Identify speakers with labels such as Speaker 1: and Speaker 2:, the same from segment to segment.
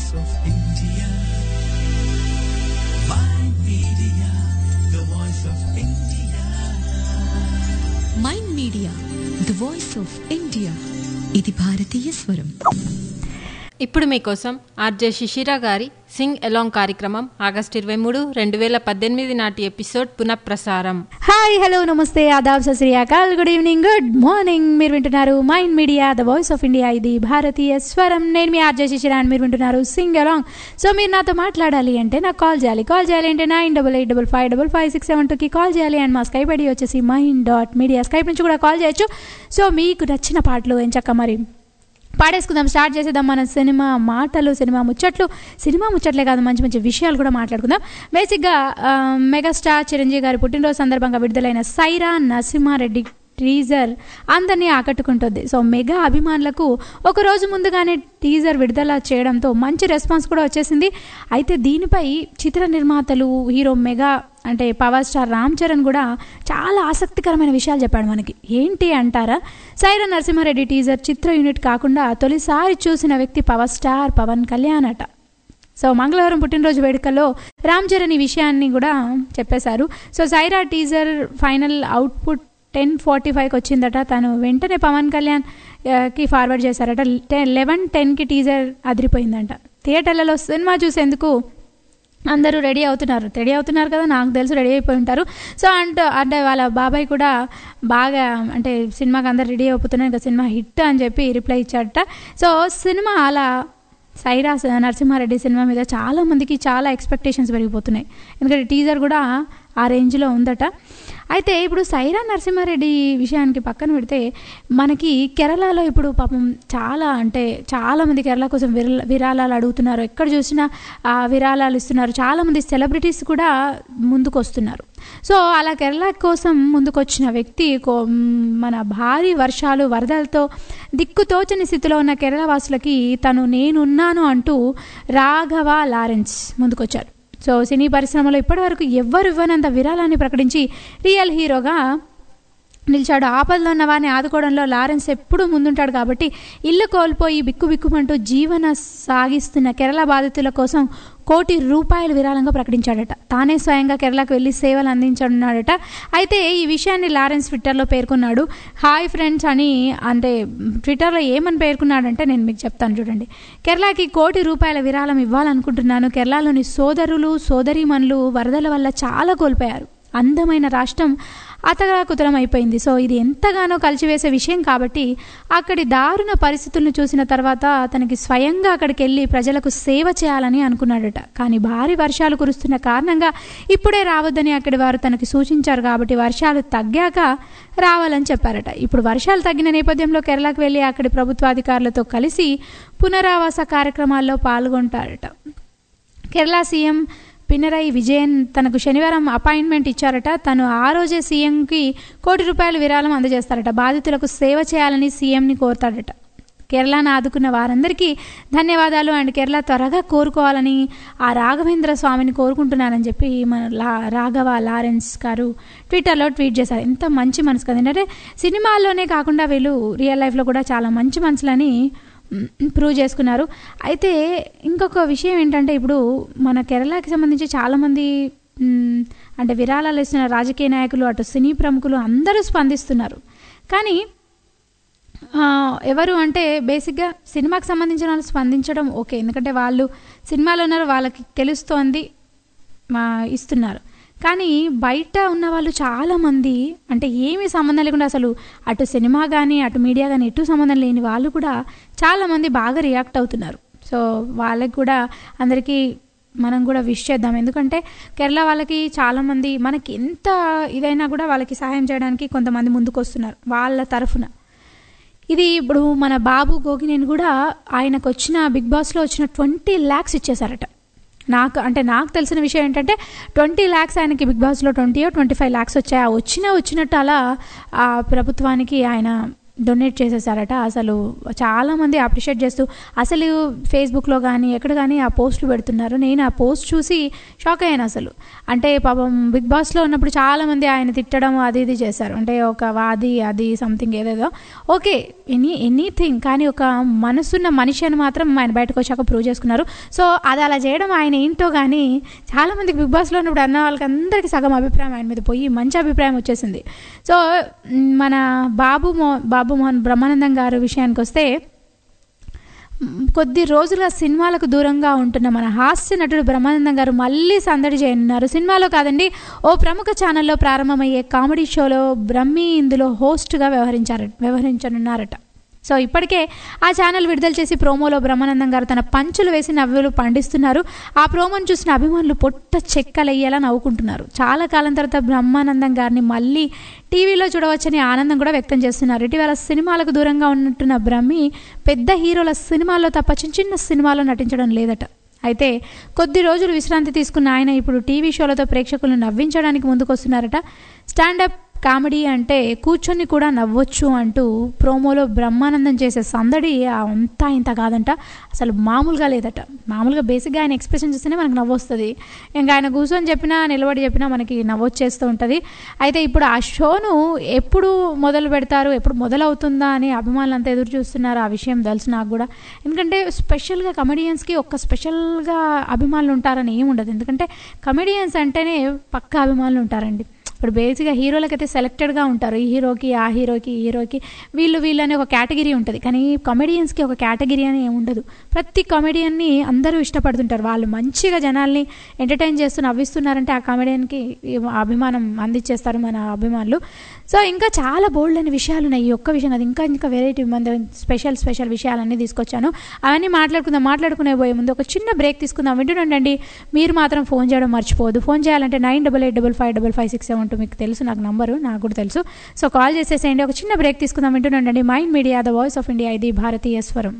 Speaker 1: voice of India. My media, the voice of India.
Speaker 2: Mind media the voice of India ఇది భారతీయ స్వరం
Speaker 3: ఇప్పుడు మీకోసం ఆర్జే శిశిర గారి సింగ్ ఎలాంగ్ కార్యక్రమం ఆగస్టు ఇరవై మూడు రెండు వేల పద్దెనిమిది నాటి ఎపిసోడ్ పునఃప్రసారం
Speaker 4: హాయ్ హలో నమస్తే ఆదాబ్ సశ్రీయాకాల్ గుడ్ ఈవినింగ్ గుడ్ మార్నింగ్ మీరు వింటున్నారు mind media the voice of India ఇది భారతీయ స్వరం నేను మీ ఆర్జే శిశిరాన్ మీరు వింటున్నారు సింగ్ అలాంగ్ సో మీరు నాతో మాట్లాడాలి అంటే నాకు కాల్ చేయాలి కాల్ చేయాలి అంటే nine double eight double five double five six seven టూకి కాల్ చేయాలి అండ్ మా స్కైప్ ఐడి వచ్చేసి మైండ్ డాట్ మీడియా స్కైప్ నుంచి కూడా కాల్ చేయొచ్చు సో మీకు నచ్చిన పాటలు ఎంచక్క మరి పాడేసుకుందాం స్టార్ట్ చేసేద్దాం మన సినిమా మాటలు సినిమా ముచ్చట్లు సినిమా ముచ్చట్లే కాదు మంచి మంచి విషయాలు కూడా మాట్లాడుకుందాం బేసిక్గా ఆ, మెగాస్టార్ చిరంజీవి గారి పుట్టినరోజు సందర్భంగా విడుదలైన సైరా నరసింహారెడ్డి టీజర్ అందరినీ ఆకట్టుకుంటుంది సో మెగా అభిమానులకు ఒక రోజు ముందుగానే టీజర్ విడుదల చేయడంతో మంచి రెస్పాన్స్ కూడా వచ్చేసింది అయితే దీనిపై చిత్ర నిర్మాతలు హీరో మెగా అంటే పవర్ స్టార్ రామ్ చరణ్ కూడా చాలా ఆసక్తికరమైన విషయాలు చెప్పాడు మనకి ఏంటి అంటారా సైరా నరసింహారెడ్డి టీజర్ చిత్ర యూనిట్ కాకుండా తొలిసారి చూసిన వ్యక్తి పవర్ స్టార్ పవన్ కళ్యాణ్ అట సో మంగళవారం పుట్టినరోజు వేడుకల్లో రామ్ చరణ్ ఈ విషయాన్ని కూడా చెప్పేశారు so Sye Raa teaser final output ten forty ఫైవ్కి వచ్చిందట తను వెంటనే పవన్ కళ్యాణ్ ఆ, కి ఫార్వర్డ్ చేశారట టెన్ లెవెన్ టెన్కి టీజర్ అదిరిపోయిందంట థియేటర్లలో సినిమా చూసేందుకు అందరూ రెడీ అవుతున్నారు రెడీ అవుతున్నారు కదా నాకు తెలుసు రెడీ అయిపోయి ఉంటారు సో అంటూ అంటే వాళ్ళ బాబాయ్ కూడా బాగా అంటే సినిమాకి అందరు రెడీ అయిపోతున్నారు ఇంకా సినిమా హిట్ అని చెప్పి రిప్లై ఇచ్చాడట సో సినిమా అలా సైరా స- నరసింహారెడ్డి సినిమా మీద చాలా మందికి చాలా ఎక్స్పెక్టేషన్స్ పెరిగిపోతున్నాయి ఎందుకంటే టీజర్ కూడా ఆ రేంజ్లో ఉందట అయితే ఇప్పుడు సైరా నరసింహారెడ్డి విషయానికి పక్కన పెడితే మనకి కేరళలో ఇప్పుడు పాపం చాలా అంటే చాలా మంది కేరళ కోసం విరల విరాళాలు అడుగుతున్నారు ఎక్కడ చూసినా ఆ విరాళాలు ఇస్తున్నారు చాలా మంది సెలబ్రిటీస్ కూడా ముందుకు వస్తున్నారు సో అలా కేరళ కోసం ముందుకొచ్చిన వ్యక్తి కో- మ్, మన భారీ వర్షాలు వరదలతో దిక్కుతోచని స్థితిలో ఉన్న కేరళ వాసులకి తను నేనున్నాను అంటూ రాఘవ లారెన్స్ ముందుకొచ్చారు సో సినీ పరిశ్రమలో ఇప్పటివరకు ఎవ్వరు ఇవ్వనంత విరాళాన్ని ప్రకటించి రియల్ హీరోగా నిలిచాడు ఆపదలో ఉన్న వారిని ఆదుకోవడంలో లారెన్స్ ఎప్పుడూ ముందుంటాడు కాబట్టి ఇల్లు కోల్పోయి బిక్కు బిక్కుమంటూ జీవన సాగిస్తున్న కేరళ బాధితుల కోసం కోటి రూపాయల విరాళంగా ప్రకటించాడట తానే స్వయంగా కేరళకు వెళ్ళి సేవలు అందించనున్నాడట అయితే ఈ విషయాన్ని లారెన్స్ ట్విట్టర్లో పేర్కొన్నాడు హాయ్ ఫ్రెండ్స్ అని అంటే ట్విట్టర్లో ఏమని పేర్కొన్నాడంటే నేను మీకు చెప్తాను చూడండి కేరళకి కోటి రూపాయల విరాళం ఇవ్వాలనుకుంటున్నాను కేరళలోని సోదరులు సోదరీమణులు వరదల వల్ల చాలా కోల్పోయారు అందమైన రాష్ట్రం అతగాకుతలం అయిపోయింది సో ఇది ఎంతగానో కలిచివేసే విషయం కాబట్టి అక్కడి దారుణ పరిస్థితులను చూసిన తర్వాత తనకి స్వయంగా అక్కడికి వెళ్ళి ప్రజలకు సేవ చేయాలని అనుకున్నాడట కానీ భారీ వర్షాలు కురుస్తున్న కారణంగా ఇప్పుడే రావద్దని అక్కడి వారు తనకి సూచించారు కాబట్టి వర్షాలు తగ్గాక రావాలని చెప్పారట ఇప్పుడు వర్షాలు తగ్గిన నేపథ్యంలో కేరళకు వెళ్ళి అక్కడి ప్రభుత్వాధికారులతో కలిసి పునరావాస కార్యక్రమాల్లో పాల్గొంటారట కేరళ సీఎం పినరయి విజయన్ తనకు శనివారం అపాయింట్మెంట్ ఇచ్చారట తను ఆ రోజే సీఎంకి కోటి రూపాయల విరాళం అందజేస్తారట బాధితులకు సేవ చేయాలని సీఎంని కోరుతాడట కేరళను ఆదుకున్న వారందరికీ ధన్యవాదాలు అండ్ కేరళ త్వరగా కోరుకోవాలని ఆ రాఘవేంద్ర స్వామిని కోరుకుంటున్నానని చెప్పి మన లా రాఘవ లారెన్స్ గారు ట్విట్టర్లో ట్వీట్ చేశారు ఎంత మంచి మనసు కదండి అంటే సినిమాల్లోనే కాకుండా వీళ్ళు రియల్ లైఫ్లో కూడా చాలా మంచి మనసులని ప్రూవ్ చేసుకున్నారు అయితే ఇంకొక విషయం ఏంటంటే ఇప్పుడు మన కేరళకి సంబంధించి చాలామంది మ్, అంటే విరాళాలు ఇస్తున్న రాజకీయ నాయకులు అటు సినీ ప్రముఖులు అందరూ స్పందిస్తున్నారు కానీ ఆ, ఎవరు అంటే బేసిక్గా సినిమాకి సంబంధించిన వాళ్ళు స్పందించడం ఓకే ఎందుకంటే వాళ్ళు సినిమాలో ఉన్నారు వాళ్ళకి తెలుస్తోంది మా ఇస్తున్నారు కానీ బయట ఉన్న వాళ్ళు చాలామంది అంటే ఏమీ సంబంధం లేకుండా అసలు అటు సినిమా కానీ అటు మీడియా కానీ ఎటు సంబంధం లేని వాళ్ళు కూడా చాలామంది బాగా రియాక్ట్ అవుతున్నారు సో వాళ్ళకి కూడా అందరికీ మనం కూడా విష్ చేద్దాం ఎందుకంటే కేరళ వాళ్ళకి చాలామంది మనకి ఎంత ఇదైనా కూడా వాళ్ళకి సహాయం చేయడానికి కొంతమంది ముందుకు వస్తున్నారు వాళ్ళ తరఫున ఇది ఇప్పుడు మన బాబు గోగినేని కూడా ఆయనకు వచ్చిన బిగ్ బాస్లో వచ్చిన ట్వంటీ ల్యాక్స్ ఇచ్చేశారట నాకు అంటే నాకు తెలిసిన విషయం ఏంటంటే ట్వంటీ ల్యాక్స్ ఆయనకి బిగ్ బాస్లో ట్వంటీ ట్వంటీ ఫైవ్ ల్యాక్స్ వచ్చాయి ఆ వచ్చిన వచ్చినట్టు అలా ఆ ప్రభుత్వానికి ఆయన డొనేట్ చేసేసారట అసలు చాలామంది అప్రిషియేట్ చేస్తూ అసలు ఫేస్బుక్లో కానీ ఎక్కడ కానీ ఆ పోస్టులు పెడుతున్నారు నేను ఆ పోస్ట్ చూసి షాక్ అయ్యాను అసలు అంటే పాపం బిగ్ బాస్లో ఉన్నప్పుడు చాలామంది ఆయన తిట్టడం అది ఇది చేశారు అంటే ఒక వాది అది సంథింగ్ ఏదేదో ఓకే ఎనీ ఎనీథింగ్ కానీ ఒక మనసున్న మనిషి అని మాత్రం ఆయన బయటకు వచ్చాక ప్రూవ్ చేసుకున్నారు సో అది అలా చేయడం ఆయన ఏంటో కానీ చాలామందికి బిగ్ బాస్లో ఉన్నప్పుడు అన్న వాళ్ళకి అందరికీ సగం అభిప్రాయం ఆయన మీద పోయి మంచి అభిప్రాయం వచ్చేసింది సో మ్, మన బాబు మో బాబు మోహన్ బ్రహ్మానందం గారు విషయానికి వస్తే మ్, కొద్ది రోజులుగా సినిమాలకు దూరంగా ఉంటున్న మన హాస్య నటుడు బ్రహ్మానందం గారు మళ్ళీ సందడి చేయనున్నారు సినిమాలో కాదండి ఓ ప్రముఖ ఛానల్లో ప్రారంభమయ్యే కామెడీ షోలో బ్రహ్మి ఇందులో హోస్ట్గా వ్యవహరించారు వ్యవహరించనున్నారట సో ఇప్పటికే ఆ ఛానల్ విడుదల చేసి ప్రోమోలో బ్రహ్మానందం గారు తన పంచులు వేసి నవ్వులు పండిస్తున్నారు ఆ ప్రోమోను చూసిన అభిమానులు పొట్ట చెక్కలయ్యేలా నవ్వుకుంటున్నారు చాలా కాలం తర్వాత బ్రహ్మానందం గారిని మళ్ళీ టీవీలో చూడవచ్చని ఆనందం కూడా వ్యక్తం చేస్తున్నారు ఇటీవల సినిమాలకు దూరంగా ఉన్నట్టున్న బ్రహ్మి పెద్ద హీరోల సినిమాల్లో తప్ప చిన్న చిన్న సినిమాలో నటించడం లేదట అయితే కొద్ది రోజులు విశ్రాంతి తీసుకున్న ఆయన ఇప్పుడు టీవీ షోలతో ప్రేక్షకులను నవ్వించడానికి ముందుకొస్తున్నారట స్టాండప్ కామెడీ అంటే కూర్చొని కూడా నవ్వొచ్చు అంటూ ప్రోమోలో బ్రహ్మానందం చేసే సందడి అంతా ఇంత కాదంట అసలు మామూలుగా లేదట మామూలుగా బేసిక్గా ఆయన ఎక్స్ప్రెషన్ చూస్తేనే మనకు నవ్వు వస్తుంది ఇంకా ఆయన కూర్చొని చెప్పినా నిలబడి చెప్పినా మనకి నవ్వొచ్చేస్తూ ఉంటుంది అయితే ఇప్పుడు ఆ షోను ఎప్పుడు మొదలు పెడతారు ఎప్పుడు మొదలవుతుందా అని అభిమానులు అంతా ఎదురు చూస్తున్నారు ఆ విషయం తెలుసు నాకు కూడా ఎందుకంటే స్పెషల్గా కమెడియన్స్కి ఒక్క స్పెషల్గా అభిమానులు ఉంటారని ఏమి ఉండదు ఎందుకంటే కమెడియన్స్ అంటేనే పక్క అభిమానులు ఉంటారండి ఇప్పుడు బేసిక్గా హీరోలకైతే సెలెక్టెడ్గా ఉంటారు ఈ హీరోకి ఆ హీరోకి ఈ హీరోకి వీళ్ళు వీళ్ళు అనే ఒక కేటగిరీ ఉంటుంది కానీ కమెడియన్స్కి ఒక కేటగిరీ అని ఏమి ఉండదు ప్రతి కమెడియన్ని అందరూ ఇష్టపడుతుంటారు వాళ్ళు మంచిగా జనాల్ని ఎంటర్టైన్ చేస్తూ నవ్విస్తున్నారంటే ఆ కమెడియన్కి అభిమానం అందించేస్తారు మన అభిమానులు సో ఇంకా చాలా బోల్డ్ అనే విషయాలు ఉన్నాయి ఈ ఒక్క విషయం అది ఇంకా ఇంకా వెరైటీ మంది స్పెషల్ స్పెషల్ విషయాలన్నీ తీసుకొచ్చాను అవన్నీ మాట్లాడుకుందాం మాట్లాడుకునే పోయే ముందు ఒక చిన్న బ్రేక్ తీసుకుందాం వింటుండండి మీరు మాత్రం ఫోన్ చేయడం మర్చిపోదు ఫోన్ చేయాలంటే nine double eight double five double five six seven two మీకు తెలుసు నాకు నంబరు నాకు కూడా తెలుసు సో కాల్ చేసేసేయండి ఒక చిన్న బ్రేక్ తీసుకుందాం వింటుండండి mind media the voice of India ఇది భారతీయ స్వరం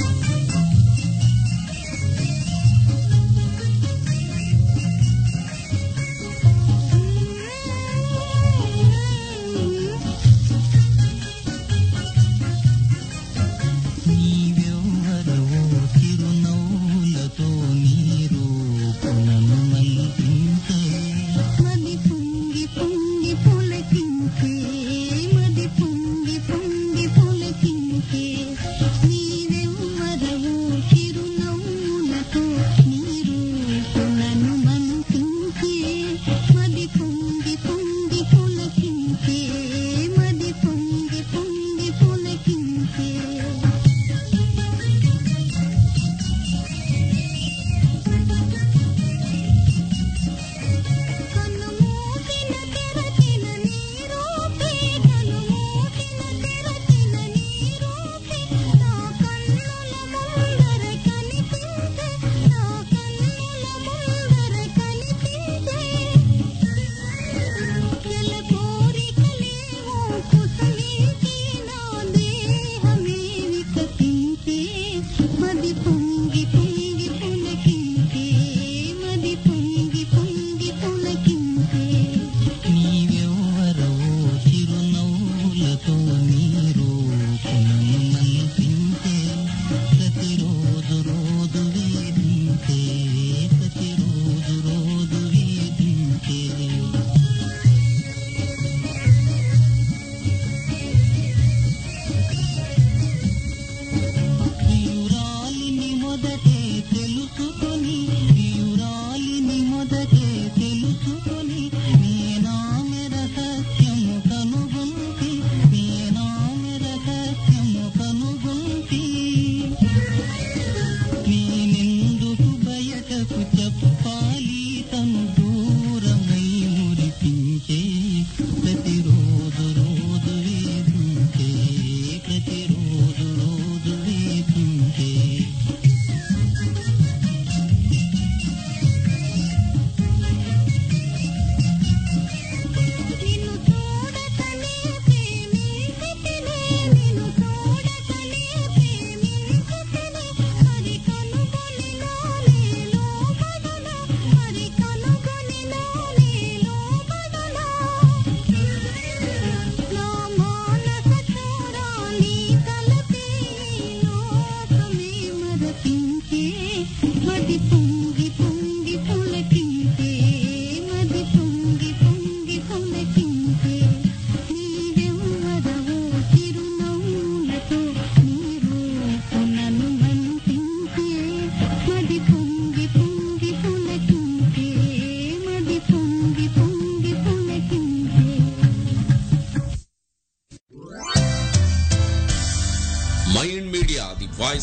Speaker 1: నీవెవ్వరవో చిరునవ్వులతో నీరు పునను మల్లించవే
Speaker 5: మది పొంగి పొంగి పులకించే మది పొంగి పొంగి పులకించే నీవెవ్వ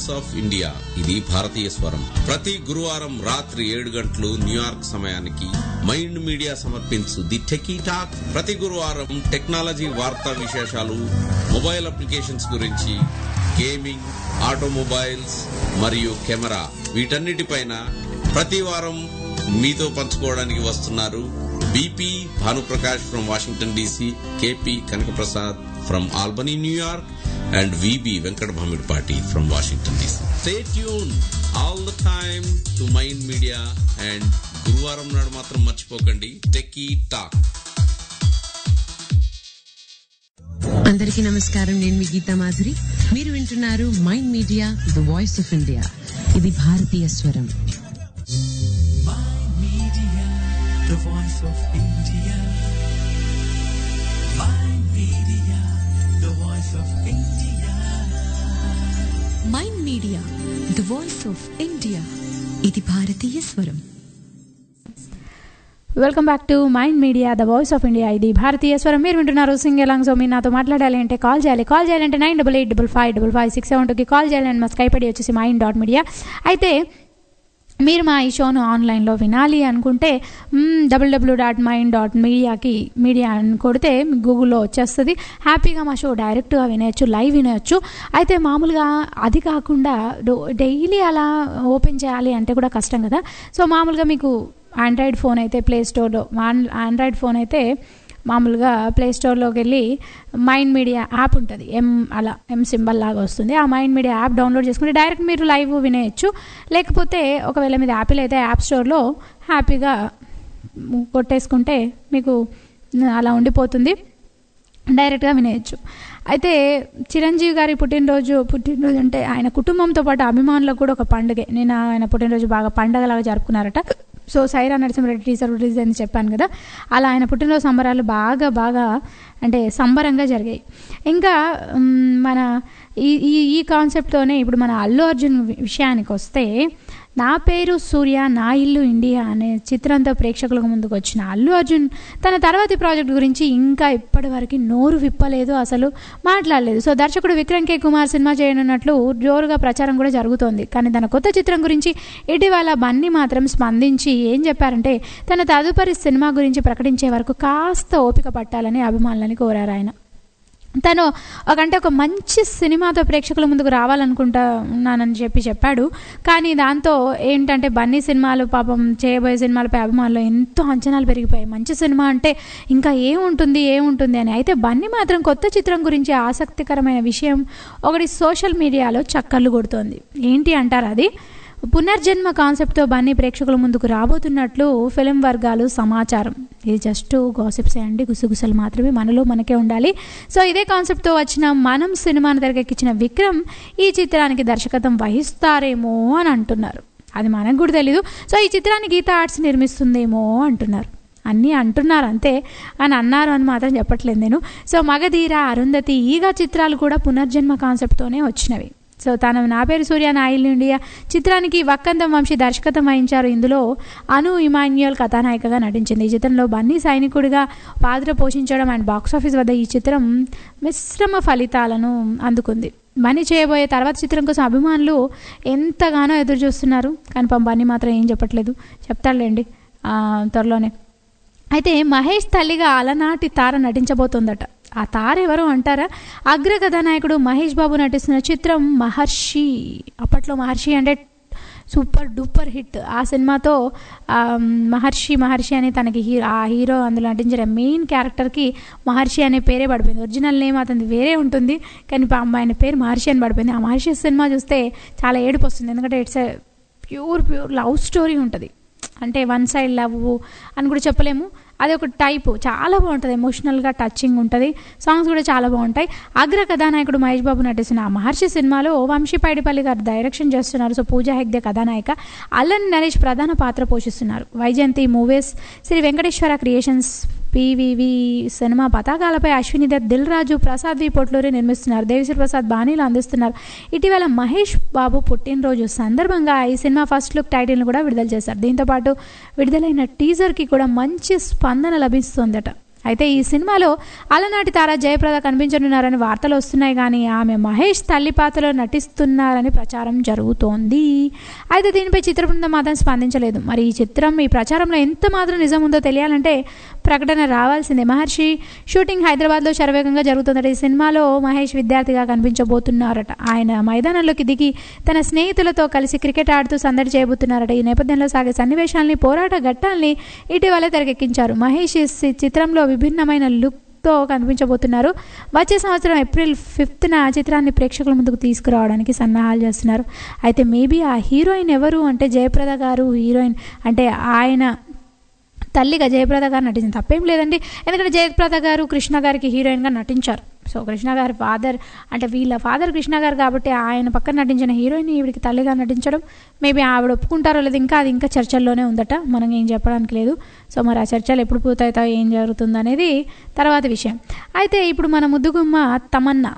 Speaker 6: వాయిస్ ఆఫ్ ఇండియా ఇది భారతీయ స్వరం ప్రతి గురువారం రాత్రి ఏడు గంటలు న్యూయార్క్ సమయానికి మైండ్ మీడియా సమర్పించు ది టెకీ టాక్ ప్రతి గురువారం టెక్నాలజీ వార్తా విశేషాలు మొబైల్ అప్లికేషన్స్ గురించి గేమింగ్ ఆటోమొబైల్స్ మరియు కెమెరా వీటన్నిటిపైన ప్రతి వారం మీతో పంచుకోవడానికి వస్తున్నారు BP Bhanuprakash from Washington DC KP Kanakaprasad from Albany New York and VB Venkata Bhamidipati from Washington DC stay tune all the time to mind media and గురువారం నాడు మాత్రం మర్చిపోకండి టెకీ టాక్
Speaker 7: అందరికీ నమస్కారం నేను మీ గీతా మాధురి మీరు వింటున్నారు mind media the voice of India ఇది భారతీయ స్వరం
Speaker 1: Mind Media, the voice of India. Mind Media, the voice of India.
Speaker 2: Mind media the voice of India ఇది భారతీయ స్వరం
Speaker 4: welcome back to mind media the voice of India ఇది భారతీయ స్వరం మీరు వింటున్నారు సింగ్ ఎలాంగ్ సో మీరు నాతో మాట్లాడాలి అంటే కాల్ చేయాలి కాల్ చేయాలంటే nine double eight double five double five six seven టూకి కాల్ చేయాలి అండ్ మా స్కైప్ ఐడి వచ్చేసి మైండ్ డాట్ మీడియా అయితే మీరు మా ఈ షోను ఆన్లైన్లో వినాలి అనుకుంటే డబ్ల్యూడబ్ల్యూ డాట్ మైండ్ డాట్ మీడియాకి మీడియా అని కొడితే మీకు గూగుల్లో వచ్చేస్తుంది హ్యాపీగా మా షో డైరెక్ట్గా వినేయచ్చు లైవ్ వినేయచ్చు అయితే మామూలుగా అది కాకుండా డైలీ అలా ఓపెన్ చేయాలి అంటే కూడా కష్టం కదా సో మామూలుగా మీకు ఆండ్రాయిడ్ ఫోన్ అయితే ప్లే స్టోర్లో ఆండ్రాయిడ్ ఫోన్ అయితే మామూలుగా ప్లే స్టోర్లోకి వెళ్ళి మైండ్ మీడియా యాప్ ఉంటుంది ఎం అలా ఎం సింబల్ లాగా వస్తుంది ఆ మైండ్ మీడియా యాప్ డౌన్లోడ్ చేసుకుంటే డైరెక్ట్ మీరు లైవ్ వినేయచ్చు లేకపోతే ఒకవేళ మీద యాపిల్ అయితే యాప్ స్టోర్లో హ్యాపీగా కొట్టేసుకుంటే మీకు అలా ఉండిపోతుంది డైరెక్ట్గా వినేయచ్చు అయితే చిరంజీవి గారి పుట్టినరోజు పుట్టినరోజు అంటే ఆయన కుటుంబంతో పాటు అభిమానులకు కూడా ఒక పండుగే నేను ఆయన పుట్టినరోజు బాగా పండగలాగా జరుపుకున్నారట so Sye Raa Narasimha Reddy teaser release అని చెప్పాను కదా అలా ఆయన పుట్టినరోజు సంబరాలు బాగా బాగా అంటే సంబరంగా జరిగాయి ఇంకా మ్, మన ఈ ఈ ఈ కాన్సెప్ట్తోనే ఇప్పుడు మన అల్లు అర్జున్ వి- విషయానికి వస్తే నా పేరు సూర్య నా ఇల్లు ఇండియా అనే చిత్రంతో ప్రేక్షకులకు ముందుకు వచ్చిన అల్లు అర్జున్ తన తర్వాతి ప్రాజెక్ట్ గురించి ఇంకా ఇప్పటి వరకు నోరు విప్పలేదు అసలు మాట్లాడలేదు సో దర్శకుడు విక్రమ్ కే కుమార్ సినిమా చేయనున్నట్లు జోరుగా ప్రచారం కూడా జరుగుతోంది కానీ తన కొత్త చిత్రం గురించి ఇటీవల బన్నీ మాత్రం స్పందించి ఏం చెప్పారంటే తన తదుపరి సినిమా గురించి ప్రకటించే వరకు కాస్త ఓపిక పట్టాలని అభిమానులని కోరారు ఆయన తను ఒకంటే ఒక మంచి సినిమాతో ప్రేక్షకుల ముందుకు రావాలనుకుంటా ఉన్నానని చెప్పి చెప్పాడు కానీ దాంతో ఏంటంటే బన్నీ సినిమాలు పాపం చేయబోయే సినిమాలపై అభిమానులు ఎంతో అంచనాలు పెరిగిపోయాయి మంచి సినిమా అంటే ఇంకా ఏముంటుంది ఏముంటుంది అని అయితే బన్నీ మాత్రం కొత్త చిత్రం గురించి ఆసక్తికరమైన విషయం ఒకటి సోషల్ మీడియాలో చక్కర్లు కొడుతోంది ఏంటి అంటారు అది పునర్జన్మ కాన్సెప్ట్తో బన్నీ ప్రేక్షకుల ముందుకు రాబోతున్నట్లు ఫిలిం వర్గాలు సమాచారం ఇది జస్ట్ గాసిప్సే అండి గుసగుసలు మాత్రమే మనలో మనకే ఉండాలి సో ఇదే కాన్సెప్ట్తో వచ్చిన మనం సినిమాను తెరకెక్కించిన విక్రమ్ ఈ చిత్రానికి దర్శకత్వం వహిస్తారేమో అని అంటున్నారు అది మనకు కూడా తెలీదు సో ఈ చిత్రాన్ని గీతా ఆర్ట్స్ నిర్మిస్తుందేమో అంటున్నారు అన్నీ అంటున్నారు అంతే అని అన్నారు అని మాత్రం చెప్పట్లేదు నేను సో మగధీర అరుంధతి ఈగా చిత్రాలు కూడా పునర్జన్మ కాన్సెప్ట్తోనే వచ్చినవి సో తను నా పేరు సూర్య నా ఇల్లు ఇండియా చిత్రానికి వక్కందం వంశీ దర్శకత్వం వహించారు ఇందులో అను ఇమాన్యుయల్ కథానాయికగా నటించింది ఈ చిత్రంలో బన్నీ సైనికుడిగా పాత్ర పోషించడం అండ్ బాక్సాఫీస్ వద్ద ఈ చిత్రం మిశ్రమ ఫలితాలను అందుకుంది బన్నీ చేయబోయే తర్వాత చిత్రం కోసం అభిమానులు ఎంతగానో ఎదురు చూస్తున్నారు కానీ పాపం బన్నీ మాత్రం ఏం చెప్పట్లేదు చెప్తాడులేండి ఆ, త్వరలోనే అయితే మహేష్ తల్లిగా అలనాటి తార నటించబోతోందట ఆ తార ఎవరు అంటారా అగ్ర కథానాయకుడు మహేష్ బాబు నటిస్తున్న చిత్రం మహర్షి అప్పట్లో మహర్షి అంటే సూపర్ డూపర్ హిట్ ఆ సినిమాతో ఆ, మహర్షి మహర్షి అని తనకి హీరో ఆ హీరో అందులో నటించిన మెయిన్ క్యారెక్టర్కి మహర్షి అనే పేరే పడిపోయింది ఒరిజినల్ నేమ్ అతనిది వేరే ఉంటుంది కానీ పాపం ఆయన పేరు మహర్షి అని పడిపోయింది ఆ మహర్షి సినిమా చూస్తే చాలా ఏడుపు వస్తుంది ఎందుకంటే it's pure pure love story ఉంటుంది అంటే వన్ సైడ్ లవ్ అని కూడా చెప్పలేము అది ఒక టైపు చాలా బాగుంటుంది ఎమోషనల్గా టచింగ్ ఉంటుంది సాంగ్స్ కూడా చాలా బాగుంటాయి అగ్ర కథానాయకుడు మహేష్ బాబు నటిస్తున్న ఆ మహర్షి సినిమాలో వంశీ పైడిపల్లి గారు డైరెక్షన్ చేస్తున్నారు సో పూజా హెగ్దే కథానాయిక అల్లన్ నరేష్ ప్రధాన పాత్ర పోషిస్తున్నారు Vyjayanthi movies Sri Venkateswara creations PVV cinema పతాకాలపై అశ్విని దత్ దిల్ రాజు ప్రసాద్ వి పొట్లూరి నిర్మిస్తున్నారు దేవిశ్రీ ప్రసాద్ బాణీలు అందిస్తున్నారు ఇటీవల మహేష్ బాబు పుట్టినరోజు సందర్భంగా ఈ సినిమా ఫస్ట్ లుక్ టైటిల్ను కూడా విడుదల చేశారు దీంతోపాటు విడుదలైన టీజర్కి కూడా మంచి స్పందన లభిస్తుందట అయితే ఈ సినిమాలో అలనాటి తార జయప్రద కనిపించనున్నారని వార్తలు వస్తున్నాయి కానీ ఆమె మహేష్ తల్లి పాత్రలో నటిస్తున్నారని ప్రచారం జరుగుతోంది అయితే దీనిపై చిత్ర బృందం మాత్రం స్పందించలేదు మరి ఈ చిత్రం ఈ ప్రచారంలో ఎంత మాత్రం నిజం ఉందో తెలియాలంటే ప్రకటన రావాల్సిందే మహర్షి షూటింగ్ హైదరాబాద్లో శరవేగంగా జరుగుతుందట ఈ సినిమాలో మహేష్ విద్యార్థిగా కనిపించబోతున్నారట ఆయన మైదానంలోకి దిగి తన స్నేహితులతో కలిసి క్రికెట్ ఆడుతూ సందడి చేయబోతున్నారట ఈ నేపథ్యంలో సాగే సన్నివేశాల్ని పోరాట ఘట్టాల్ని ఇటీవలే తెరకెక్కించారు మహేష్ ఈ సి- చిత్రంలో విభిన్నమైన లుక్తో కనిపించబోతున్నారు వచ్చే సంవత్సరం ఏప్రిల్ ఫిఫ్త్న ఆ చిత్రాన్ని ప్రేక్షకుల ముందుకు తీసుకురావడానికి సన్నాహాలు చేస్తున్నారు అయితే మేబీ ఆ హీరోయిన్ ఎవరు అంటే జయప్రద గారు హీరోయిన్ అంటే ఆయన తల్లిగా జయప్రద గారు నటించింది తప్పేం లేదండి ఎందుకంటే జయప్రద గారు కృష్ణ గారికి హీరోయిన్గా నటించారు సో కృష్ణ గారి ఫాదర్ అంటే వీళ్ళ ఫాదర్ కృష్ణ గారు కాబట్టి ఆయన పక్కన నటించిన హీరోయిన్ ఈవిడికి తల్లిగా నటించడం మేబీ ఆవిడ ఒప్పుకుంటారో లేదు ఇంకా అది ఇంకా చర్చల్లోనే ఉందట మనం ఏం చెప్పడానికి లేదు సో మరి ఆ చర్చలు ఎప్పుడు పూర్తవుతాయో ఏం జరుగుతుంది అనేది తర్వాత విషయం అయితే ఇప్పుడు మన ముద్దుగుమ్మ తమన్నా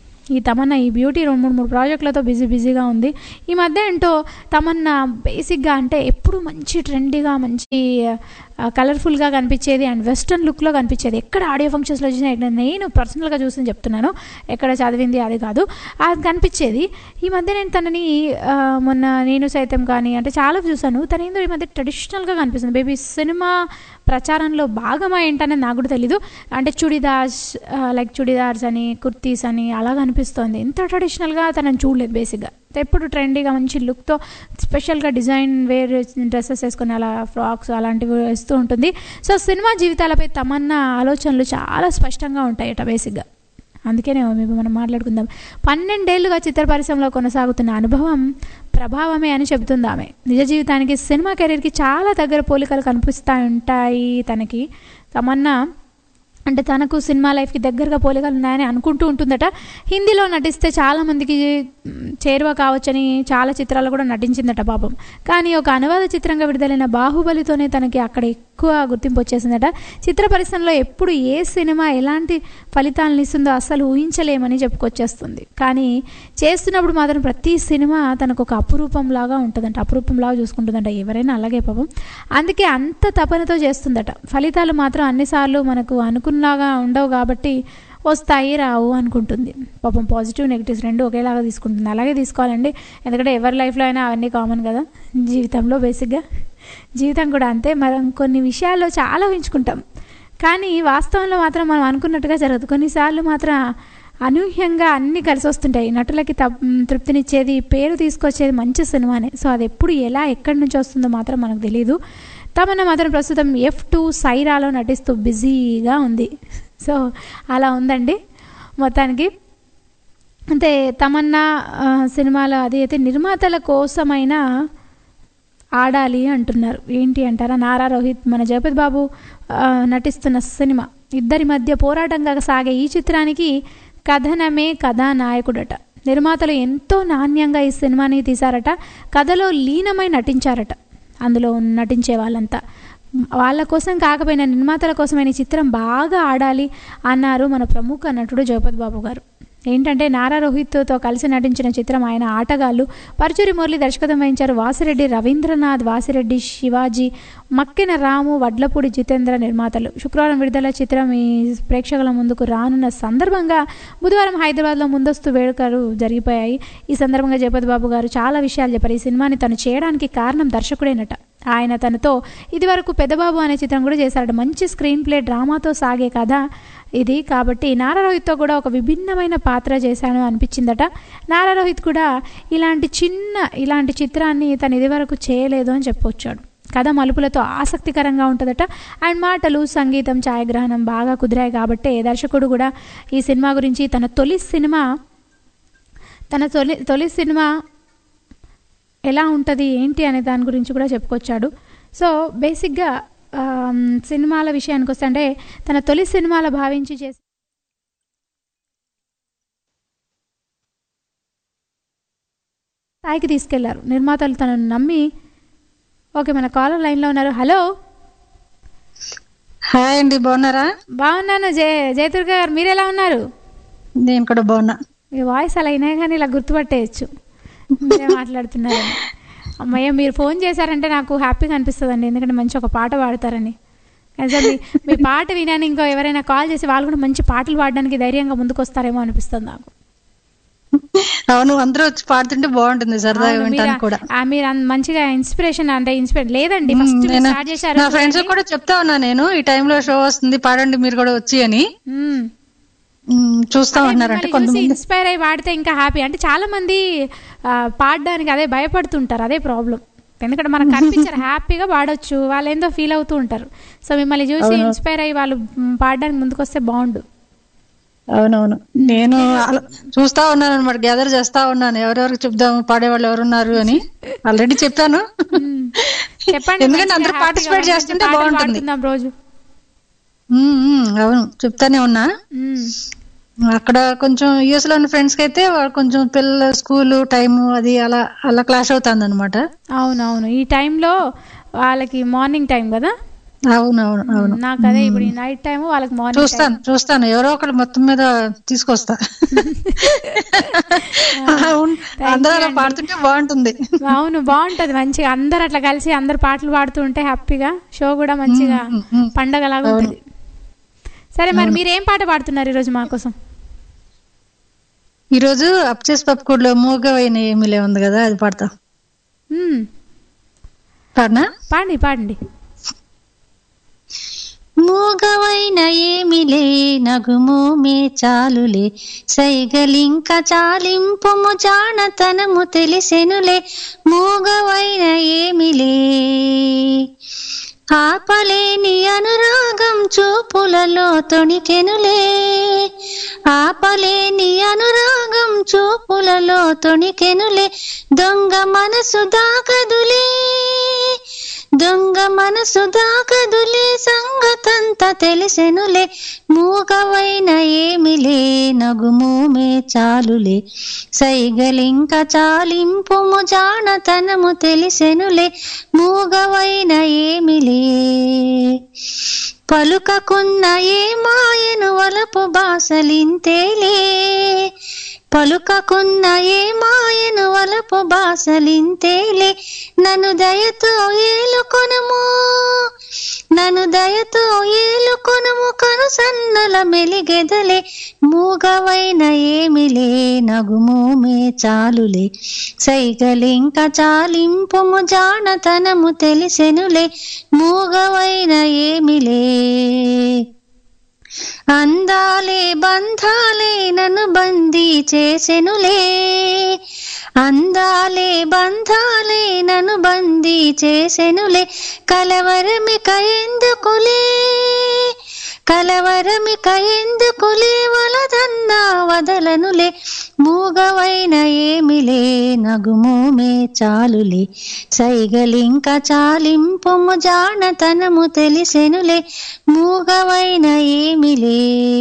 Speaker 4: ఈ తమన్నా ఈ బ్యూటీ రెండు మూడు మూడు ప్రాజెక్టులతో బిజీ బిజీగా ఉంది ఈ మధ్య ఏంటో తమన్నా బేసిక్గా అంటే ఎప్పుడు మంచి ట్రెండీగా మంచి కలర్ఫుల్గా కనిపించేది అండ్ వెస్ట్రన్ లుక్లో కనిపించేది ఎక్కడ ఆడియో ఫంక్షన్స్లో చూసినా ఇక్కడ నేను పర్సనల్గా చూసి చెప్తున్నాను ఎక్కడ చదివింది అది కాదు అది కనిపించేది ఈ మధ్య నేను తనని ఆ, మొన్న నేను సైతం కానీ అంటే చాలా చూసాను తన ఏందో ఈ మధ్య ట్రెడిషనల్గా కనిపిస్తుంది బేబీ సినిమా ప్రచారంలో భాగమా ఏంటనేది నాకు కూడా తెలీదు అంటే చుడిదార్స్ లైక్ చుడిదార్స్ అని కుర్తీస్ అని అలా కనిపిస్తోంది ఇంత ట్రెడిషనల్గా తనని చూడలేదు బేసిక్గా ఎప్పుడు ట్రెండీగా మంచి లుక్తో స్పెషల్గా డిజైన్ వేర్ డ్రెస్సెస్ వేసుకొని అలా ఫ్రాక్స్ అలాంటివి వేస్తూ ఉంటుంది సో సినిమా జీవితాలపై తమన్నా ఆలోచనలు చాలా స్పష్టంగా ఉంటాయట బేసిక్గా అందుకనే మేము మనం మాట్లాడుకుందాం పన్నెండేళ్లుగా చిత్ర పరిశ్రమలో కొనసాగుతున్న అనుభవం ప్రభావమే అని చెబుతుంది ఆమె నిజ జీవితానికి సినిమా కెరీర్కి చాలా దగ్గర పోలికలు కనిపిస్తూ ఉంటాయి తనకి తమన్నా అంటే తనకు సినిమా లైఫ్కి దగ్గరగా పోలికలు ఉన్నాయని అనుకుంటూ ఉంటుందట హిందీలో నటిస్తే చాలామందికి మ్, చేరువ కావచ్చని చాలా చిత్రాలు కూడా నటించిందట పాపం కానీ ఒక అనువాద చిత్రంగా విడుదలైన బాహుబలితోనే తనకి అక్కడ ఎక్కువ గుర్తింపు వచ్చేసిందట చిత్ర పరిశ్రమలో ఎప్పుడు ఏ సినిమా ఎలాంటి ఫలితాలను ఇస్తుందో అస్సలు ఊహించలేమని చెప్పుకొచ్చేస్తుంది కానీ చేస్తున్నప్పుడు మాత్రం ప్రతి సినిమా తనకు ఒక అపురూపంలాగా ఉంటుందంట అపురూపంలాగా చూసుకుంటుందంట ఎవరైనా అలాగే పాపం అందుకే అంత తపనతో చేస్తుందట ఫలితాలు మాత్రం అన్నిసార్లు మనకు అనుకున్నగా ఉండవు కాబట్టి వస్తాయి రావు అనుకుంటుంది పాపం పాజిటివ్ నెగిటివ్స్ రెండు ఒకేలాగా తీసుకుంటుంది అలాగే తీసుకోవాలండి ఎందుకంటే ఎవరి లైఫ్లో అయినా అవన్నీ కామన్ కదా జీవితంలో బేసిక్గా జీవితం కూడా అంతే మనం కొన్ని విషయాల్లో చాలా ఊహించుకుంటాం కానీ వాస్తవంలో మాత్రం మనం అనుకున్నట్టుగా జరగదు కొన్నిసార్లు మాత్రం అనూహ్యంగా అన్నీ కలిసి వస్తుంటాయి నటులకి తప్- తృప్తినిచ్చేది పేరు తీసుకొచ్చేది మంచి సినిమానే సో అది ఎప్పుడు ఎలా ఎక్కడి నుంచి వస్తుందో మాత్రం మనకు తెలియదు తమన్నా మాత్రం ప్రస్తుతం ఎఫ్ టూ సైరాలో నటిస్తూ బిజీగా ఉంది సో అలా ఉందండి మొత్తానికి అంటే తమన్నా ఆ, సినిమాలో అది అయితే నిర్మాతల కోసమైనా ఆడాలి అంటున్నారు ఏంటి అంటారా నారా రోహిత్ మన జగపతి బాబు ఆ, నటిస్తున్న సినిమా ఇద్దరి మధ్య పోరాటంగా సాగే ఈ చిత్రానికి కథనమే కథానాయకుడట నిర్మాతలు ఎంతో నాణ్యంగా ఈ సినిమాని తీశారట కథలో లీనమై నటించారట అందులో నటించే వాళ్ళంతా వాళ్ళ కోసం కాకపోయినా నిర్మాతల కోసమైన ఈ చిత్రం బాగా ఆడాలి అన్నారు మన ప్రముఖ నటుడు జగపతి బాబు గారు ఏంటంటే నారా రోహిత్తో కలిసి నటించిన చిత్రం ఆయన ఆటగాళ్ళు పరుచూరి మురళి దర్శకత్వం వహించారు వాసిరెడ్డి రవీంద్రనాథ్ వాసిరెడ్డి శివాజీ మక్కిన రాము వడ్లపూడి జితేంద్ర నిర్మాతలు శుక్రవారం విడుదల చిత్రం ఈ ప్రేక్షకుల ముందుకు రానున్న సందర్భంగా బుధవారం హైదరాబాద్లో ముందస్తు వేడుకలు జరిగిపోయాయి ఈ సందర్భంగా జగపతి బాబు గారు చాలా విషయాలు చెప్పారు ఈ సినిమాని తను చేయడానికి కారణం దర్శకుడేనట ఆయన తనతో ఇదివరకు పెద్దబాబు అనే చిత్రం కూడా చేశారట మంచి స్క్రీన్ ప్లే డ్రామాతో సాగే కథ ఇది కాబట్టి నారా రోహిత్తో కూడా ఒక విభిన్నమైన పాత్ర చేశాను అనిపించిందట నారా రోహిత్ కూడా ఇలాంటి చిన్న ఇలాంటి చిత్రాన్ని తను ఇదివరకు చేయలేదు అని చెప్పొచ్చాడు కథ మలుపులతో ఆసక్తికరంగా ఉంటుందట అండ్ మాటలు సంగీతం ఛాయాగ్రహణం బాగా కుదిరాయి కాబట్టి దర్శకుడు కూడా ఈ సినిమా గురించి తన తొలి సినిమా తన తొలి తొలి సినిమా ఎలా ఉంటుంది ఏంటి అనే దాని గురించి కూడా చెప్పుకొచ్చాడు సో బేసిక్గా ఆమ్, సినిమాల విషయానికి వస్తే అంటే తన తొలి సినిమాల భావించి చేసి స్థాయికి తీసుకెళ్లారు నిర్మాతలు తనను నమ్మి ఓకే మన కాలర్ లైన్లో ఉన్నారు హలో
Speaker 8: హాయ్ అండి బాగున్నారా
Speaker 4: బాగున్నాను జయ జయదుర్గ గారు మీరు ఎలా ఉన్నారు
Speaker 8: నేను కూడా బాగున్నా
Speaker 4: మీ వాయిస్ అలా అయినా కానీ ఇలా గుర్తుపట్టేయచ్చు మీరే మాట్లాడుతున్నారని అమ్మయ్య మీరు ఫోన్ చేశారంటే నాకు హ్యాపీగా అనిపిస్తుందండి ఎందుకంటే మంచి ఒక పాట పాడతారని అసలు మీ- మీ పాట వినాను ఇంకో ఎవరైనా కాల్ చేసి వాళ్ళు కూడా మంచి పాటలు పాడడానికి ధైర్యంగా ముందుకు వస్తారేమో అనిపిస్తుంది నాకు
Speaker 8: అవును అందరూ వచ్చి పాడుతుంటే బాగుంటుంది సరదాగా
Speaker 4: అవును,
Speaker 8: వింటాను
Speaker 4: మీరు-
Speaker 8: కూడా
Speaker 4: ఆ, మీరు అన్- మంచిగా ఇన్స్పిరేషన్ అంటే ఇన్స్పిరేషన్ లేదండి
Speaker 8: మ్మ్,
Speaker 4: ఫస్ట్
Speaker 8: నేను-
Speaker 4: స్టార్ట్ చేశారు
Speaker 8: నా ఫ్రెండ్స్ కూడా చెప్తా ఉన్నా నేను ఈ టైంలో షో వస్తుంది పాడండి మీరు కూడా వచ్చి అని
Speaker 4: మ్మ్.
Speaker 8: మ్మ్, చూస్తా ఉన్నారంటే కొంతమంది
Speaker 4: ఇన్స్పైర్ అయ్యి వాడితే ఇంకా హ్యాపీ అంటే చాలా మంది ఆ, పాడడానికి అదే భయపడుతుంటారు అదే ప్రాబ్లం ఎందుకంటే మనకు కనిపించారు హ్యాపీగా పాడొచ్చు వాళ్ళు ఏందో ఫీల్ అవుతూ ఉంటారు సో మిమ్మల్ని చూసి
Speaker 8: అవును.
Speaker 4: ఇన్స్పైర్ అయ్యి వాళ్ళు మ్, పాడడానికి ముందుకు వస్తే బాగుండు
Speaker 8: అవునవును నేను అలా చూస్తా ఉన్నాను అనమాట గ్యాదర్ చేస్తా ఉన్నాను ఎవరెవరికి చెప్దాము పాడేవాళ్ళు ఎవరున్నారు అని ఆల్రెడీ చెప్పాను
Speaker 4: చెప్పండి
Speaker 8: ఎందుకంటే
Speaker 4: మంచిగా
Speaker 8: అందరూ
Speaker 4: హ్యాపీగా
Speaker 8: పార్టిసిపేట్
Speaker 4: మంచి
Speaker 8: చేస్తుంటే
Speaker 4: పాటలు
Speaker 8: బాగుంటుంది
Speaker 4: పాడుకుందాం రోజు
Speaker 8: మ్మ్, మ్మ్, అవును చెప్తానే ఉన్నా
Speaker 4: మ్.
Speaker 8: అక్కడ కొంచెం యుఎస్ లో ఉన్న ఫ్రెండ్స్ కి అయితే వాళ్ళు కొంచెం పిల్లల స్కూల్ టైం అది అలా అలా క్లాష్ అవుతుంది అనమాట
Speaker 4: అవునవును ఈ టైంలో వాళ్ళకి మార్నింగ్ టైం కదా
Speaker 8: అవును అవును అవును
Speaker 4: నాకు అదే ఇప్పుడు ఈ నైట్ టైం వాళ్ళకి మార్నింగ్
Speaker 8: చూస్తాను చూస్తాను ఎవరో ఒకరు మొత్తం మీద తీసుకొస్తా అవును, అందరూ అలా పాడుతుంటే బాగుంటుంది
Speaker 4: అవును బాగుంటది మంచిగా అందరు అట్లా కలిసి అందరు పాటలు పాడుతూ ఉంటే హ్యాపీగా షో కూడా మంచిగా పండగలాగా ఉంటుంది సరే మరి మీరు ఏం పాట పాడుతున్నారు ఈరోజు మా కోసం
Speaker 8: ఈ రోజు అప్చేస్ పప్పుకూడలో మూగవైన ఏమిలే ఉంది కదా అది పాడతా
Speaker 4: మ్మ్.
Speaker 8: పాడనా
Speaker 4: పాడండి పాడండి
Speaker 8: మూగవైన ఏమిలే నగుమోమే చాలులే సైగలింక చాలింపుము జానతనము తెలిసెనులే మూగవైన ఏమిలే ఆపలేని అనురాగం చూపులలో తొణికెనులే ఆపలేని అనురాగం చూపులలో తొణికెనులే దొంగ మనసు దాగదులే దొంగ మనసు దాగదులే సంగతంత తెలిసెనులే మూగవైన ఏమిలే నగుమోమే చాలులే సైగలింక చాలింపుము జానతనము తెలిసెనులే మూగవైన ఏమిలే పలుకకున్న ఏ మాయను వలపు బాసలింతేలే పలుకకున్న ఏ మాయను వలపు బాసలింతేలే నన్ను దయతో ఏలుకొనము నన్ను దయతో ఏలుకొనము కను సన్నల మెలిగెదలే మూగవైన ఏమిలే నగుమోమే చాలులే సైగలింక చాలింపుము జానతనము తెలిసెనులే మూగవైన ఏమిలే అందాలే బంధాలే నన్ను బందీ చేసెనులే అందాలే బంధాలే నన్ను బందీ చేసెనులే కలవరమిక ఎందుకులే కలవరమిక ఎందుకులే వలదన్నా వదలనులే మూగవైన ఏమిలే నగుమోమే చాలులే సైగలింక చాలింపుము జానతనము తెలిసెనులే మూగవైన ఏమిలే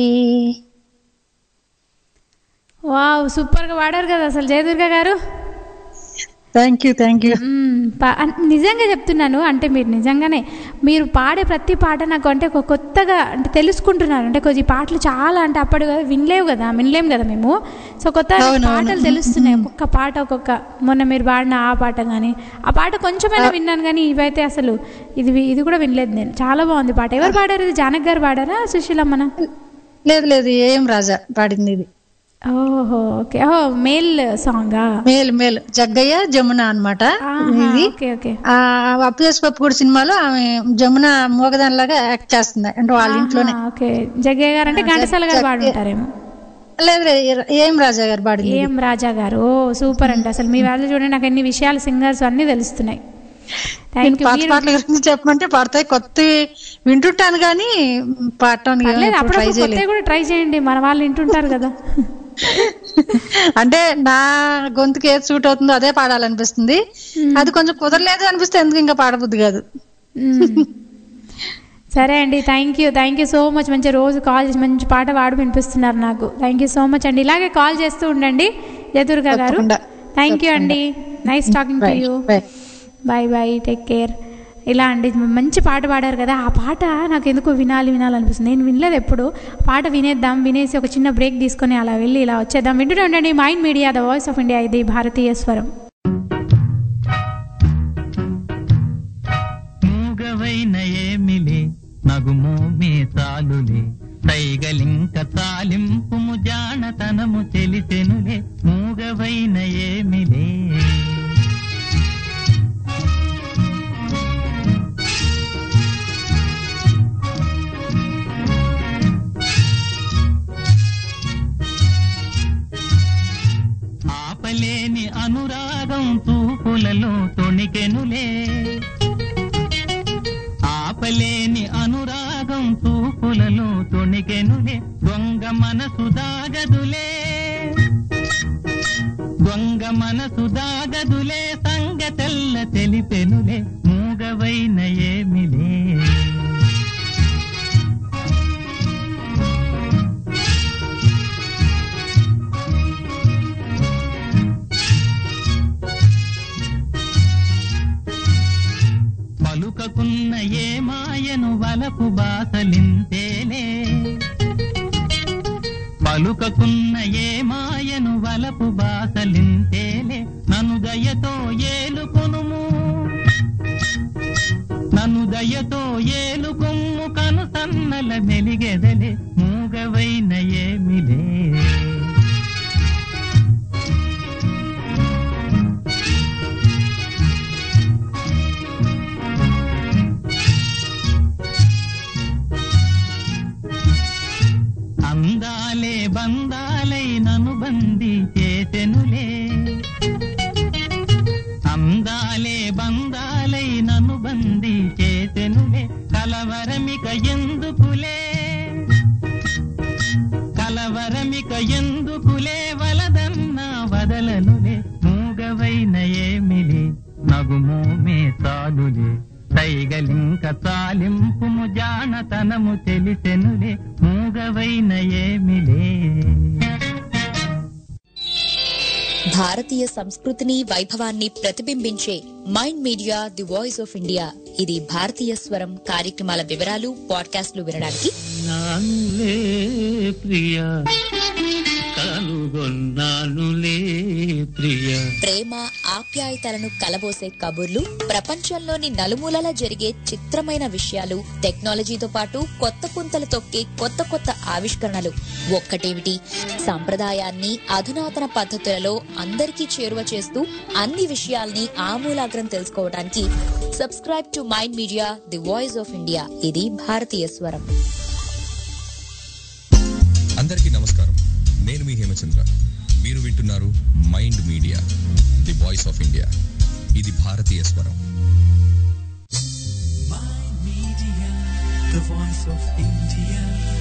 Speaker 4: వావ్ సూపర్ గా పాడారు కదా అసలు జయదుర్గ గారు
Speaker 8: thank you thank you
Speaker 4: hmm. పా- అన్- నిజంగా చెప్తున్నాను అంటే మీరు నిజంగానే మీరు పాడే ప్రతి పాట నాకు అంటే ఒక కొత్తగా అంటే తెలుసుకుంటున్నారు అంటే కొద్ది పాటలు చాలా అంటే అప్పుడు కదా వినలేవు కదా వినలేము కదా మేము సో కొత్త
Speaker 8: అవునవును.
Speaker 4: పాటలు తెలుస్తున్నాయి ఒక్కొక్క పాట ఒక్కొక్క మొన్న మీరు పాడిన ఆ పాట కానీ ఆ పాట కొంచెమైనా విన్నాను కానీ ఇవైతే అసలు ఇది వి- ఇది కూడా వినలేదు నేను చాలా బాగుంది పాట ఎవరు పాడారు ఇది జానక్ గారు పాడారా సుశీలమ్మన
Speaker 8: లేదు లేదు ఏం రాజా పాడింది ఇది
Speaker 4: ఓహో ఓకే ఓహో మేల్ సాంగా
Speaker 8: మేలు మేలు జగ్గయ్య జమున అన్నమాట ఇది
Speaker 4: ఓకే ఓకే
Speaker 8: ఆ అప్పిదేశ్ పప్పు కూడా సినిమాలో ఆమె జమున మోగదానిలాగా యాక్ట్ చేస్తుంది అంటే వాళ్ళ ఇంట్లోనే
Speaker 4: ఆహా, ఓకే జగ్గయ్య గారు అంటే ఘంటసాల గారు పాడుంటారేమో
Speaker 8: లేదు లేదు ఏం రాజా గారు పాడింది
Speaker 4: ఏం రాజా గారు ఓ సూపర్ అండి అసలు మీ వాళ్ళు చూడండి నాకు ఎన్ని విషయాలు సింగర్స్ అన్ని తెలుస్తున్నాయి థ్యాంక్ యూ
Speaker 8: పాత పాటల గురించి చెప్పమంటే పాడతాయి కొత్త వింటుంటాను కానీ పాడటానికి
Speaker 4: పర్లేదు
Speaker 8: ఎప్పుడు
Speaker 4: అప్పుడు
Speaker 8: ట్రై
Speaker 4: కొత్త
Speaker 8: చేయలేదు
Speaker 4: కూడా ట్రై చేయండి మన వాళ్ళు వింటుంటారు కదా
Speaker 8: అంటే నా గొంతుకి ఏది సూట్ అవుతుందో అదే పాడాలనిపిస్తుంది అది కొంచెం కుదరలేదు అనిపిస్తే ఎందుకు ఇంకా పాడబుద్ది కాదు
Speaker 4: మ్మ్. సరే అండి thank you thank you so much మంచి రోజు కాల్ చేసి మంచి పాట పాడు వినిపిస్తున్నారు నాకు థ్యాంక్ యూ సో మచ్ అండి ఇలాగే కాల్ చేస్తూ ఉండండి యదుర్గా గారు
Speaker 8: తప్పకుండా.
Speaker 4: థ్యాంక్ యూ అండి nice talking to
Speaker 8: Bye.
Speaker 4: You
Speaker 8: Bye.
Speaker 4: Bye bye take care ఇలా అండి మంచి పాట పాడారు కదా ఆ పాట నాకు ఎందుకో వినాలి వినాలనిపిస్తుంది నేను వినలేదు ఎప్పుడు ఆ పాట వినేద్దాం వినేసి ఒక చిన్న బ్రేక్ తీసుకొని అలా వెళ్ళి ఇలా వచ్చేద్దాం వింటూనే ఉండండి mind media the voice of India ఇది భారతీయ స్వరం
Speaker 1: మూగవైన ఏమిలే
Speaker 9: నగుమోమే తాలులే సైగలింక తాలింపుము జానతనము తెలిసెనులే మూగవైన ఏమిలే ఆపలేని అనురాగం తూపులలో తొణికెనులే ఆపలేని అనురాగం తూపులలో తొణికెనులే దొంగ మనసు దాగదులే దొంగ మనసు దాగదులే సంగతెల్ల తెలిపెనులే మూగవైన ఏమిలే పలుకకున్న ఏ మాయను వలపు బాసలింతేలే పలుకకున్న ఏ మాయను వలపు బాసలింతేలే నన్ను దయతో ఏలుకొనుము నన్ను దయతో ఏలుకొమ్ము కను సన్నల మెలిగెదలే మూగవైన ఏమిలే అందాలే బందాలై నను బందీ చేసెనులే అందాలే బందాలై నను బందీ చేసెనులే కలవరమిక ఎందుకులే కలవరమిక ఎందుకులే వలదన్న వదలనులే మూగవైన ఏమిలే నగుమోమే తాలులే సైగలింక తాలింపుము జానతనము తెలిసెనులే మూగవైన ఏమిలే
Speaker 10: భారతీయ సంస్కృతిని వైభవాన్ని ప్రతిబింబించే mind media the voice of India ఇది భారతీయ స్వరం కార్యక్రమాల వివరాలు పాడ్కాస్ట్లు వినడానికి
Speaker 9: నానులే ప్రియ కనుగొన్నానులే ప్రియ
Speaker 10: ప్రేమ ఆప్యాయతలను కలబోసే కబుర్లు ప్రపంచంలోని నలుమూలలా జరిగే చిత్రమైన విషయాలు టెక్నాలజీతో పాటు కొత్త పుంతలు తొక్కే కొత్త కొత్త ఆవిష్కరణలు ఒక్కటేమిటి సంప్రదాయాన్ని అధునాతన పద్ధతులలో అందరికీ చేరువ చేస్తూ అన్ని విషయాల్ని ఆమూలాగ్రం తెలుసుకోవడానికి subscribe to mind media the voice of India ఇది భారతీయ స్వరం
Speaker 11: అందరికీ నమస్కారం నేను మీ హేమచంద్ర మీరు వింటున్నారు mind media the voice of India ఇది భారతీయ స్వరం
Speaker 1: Media, the voice of India.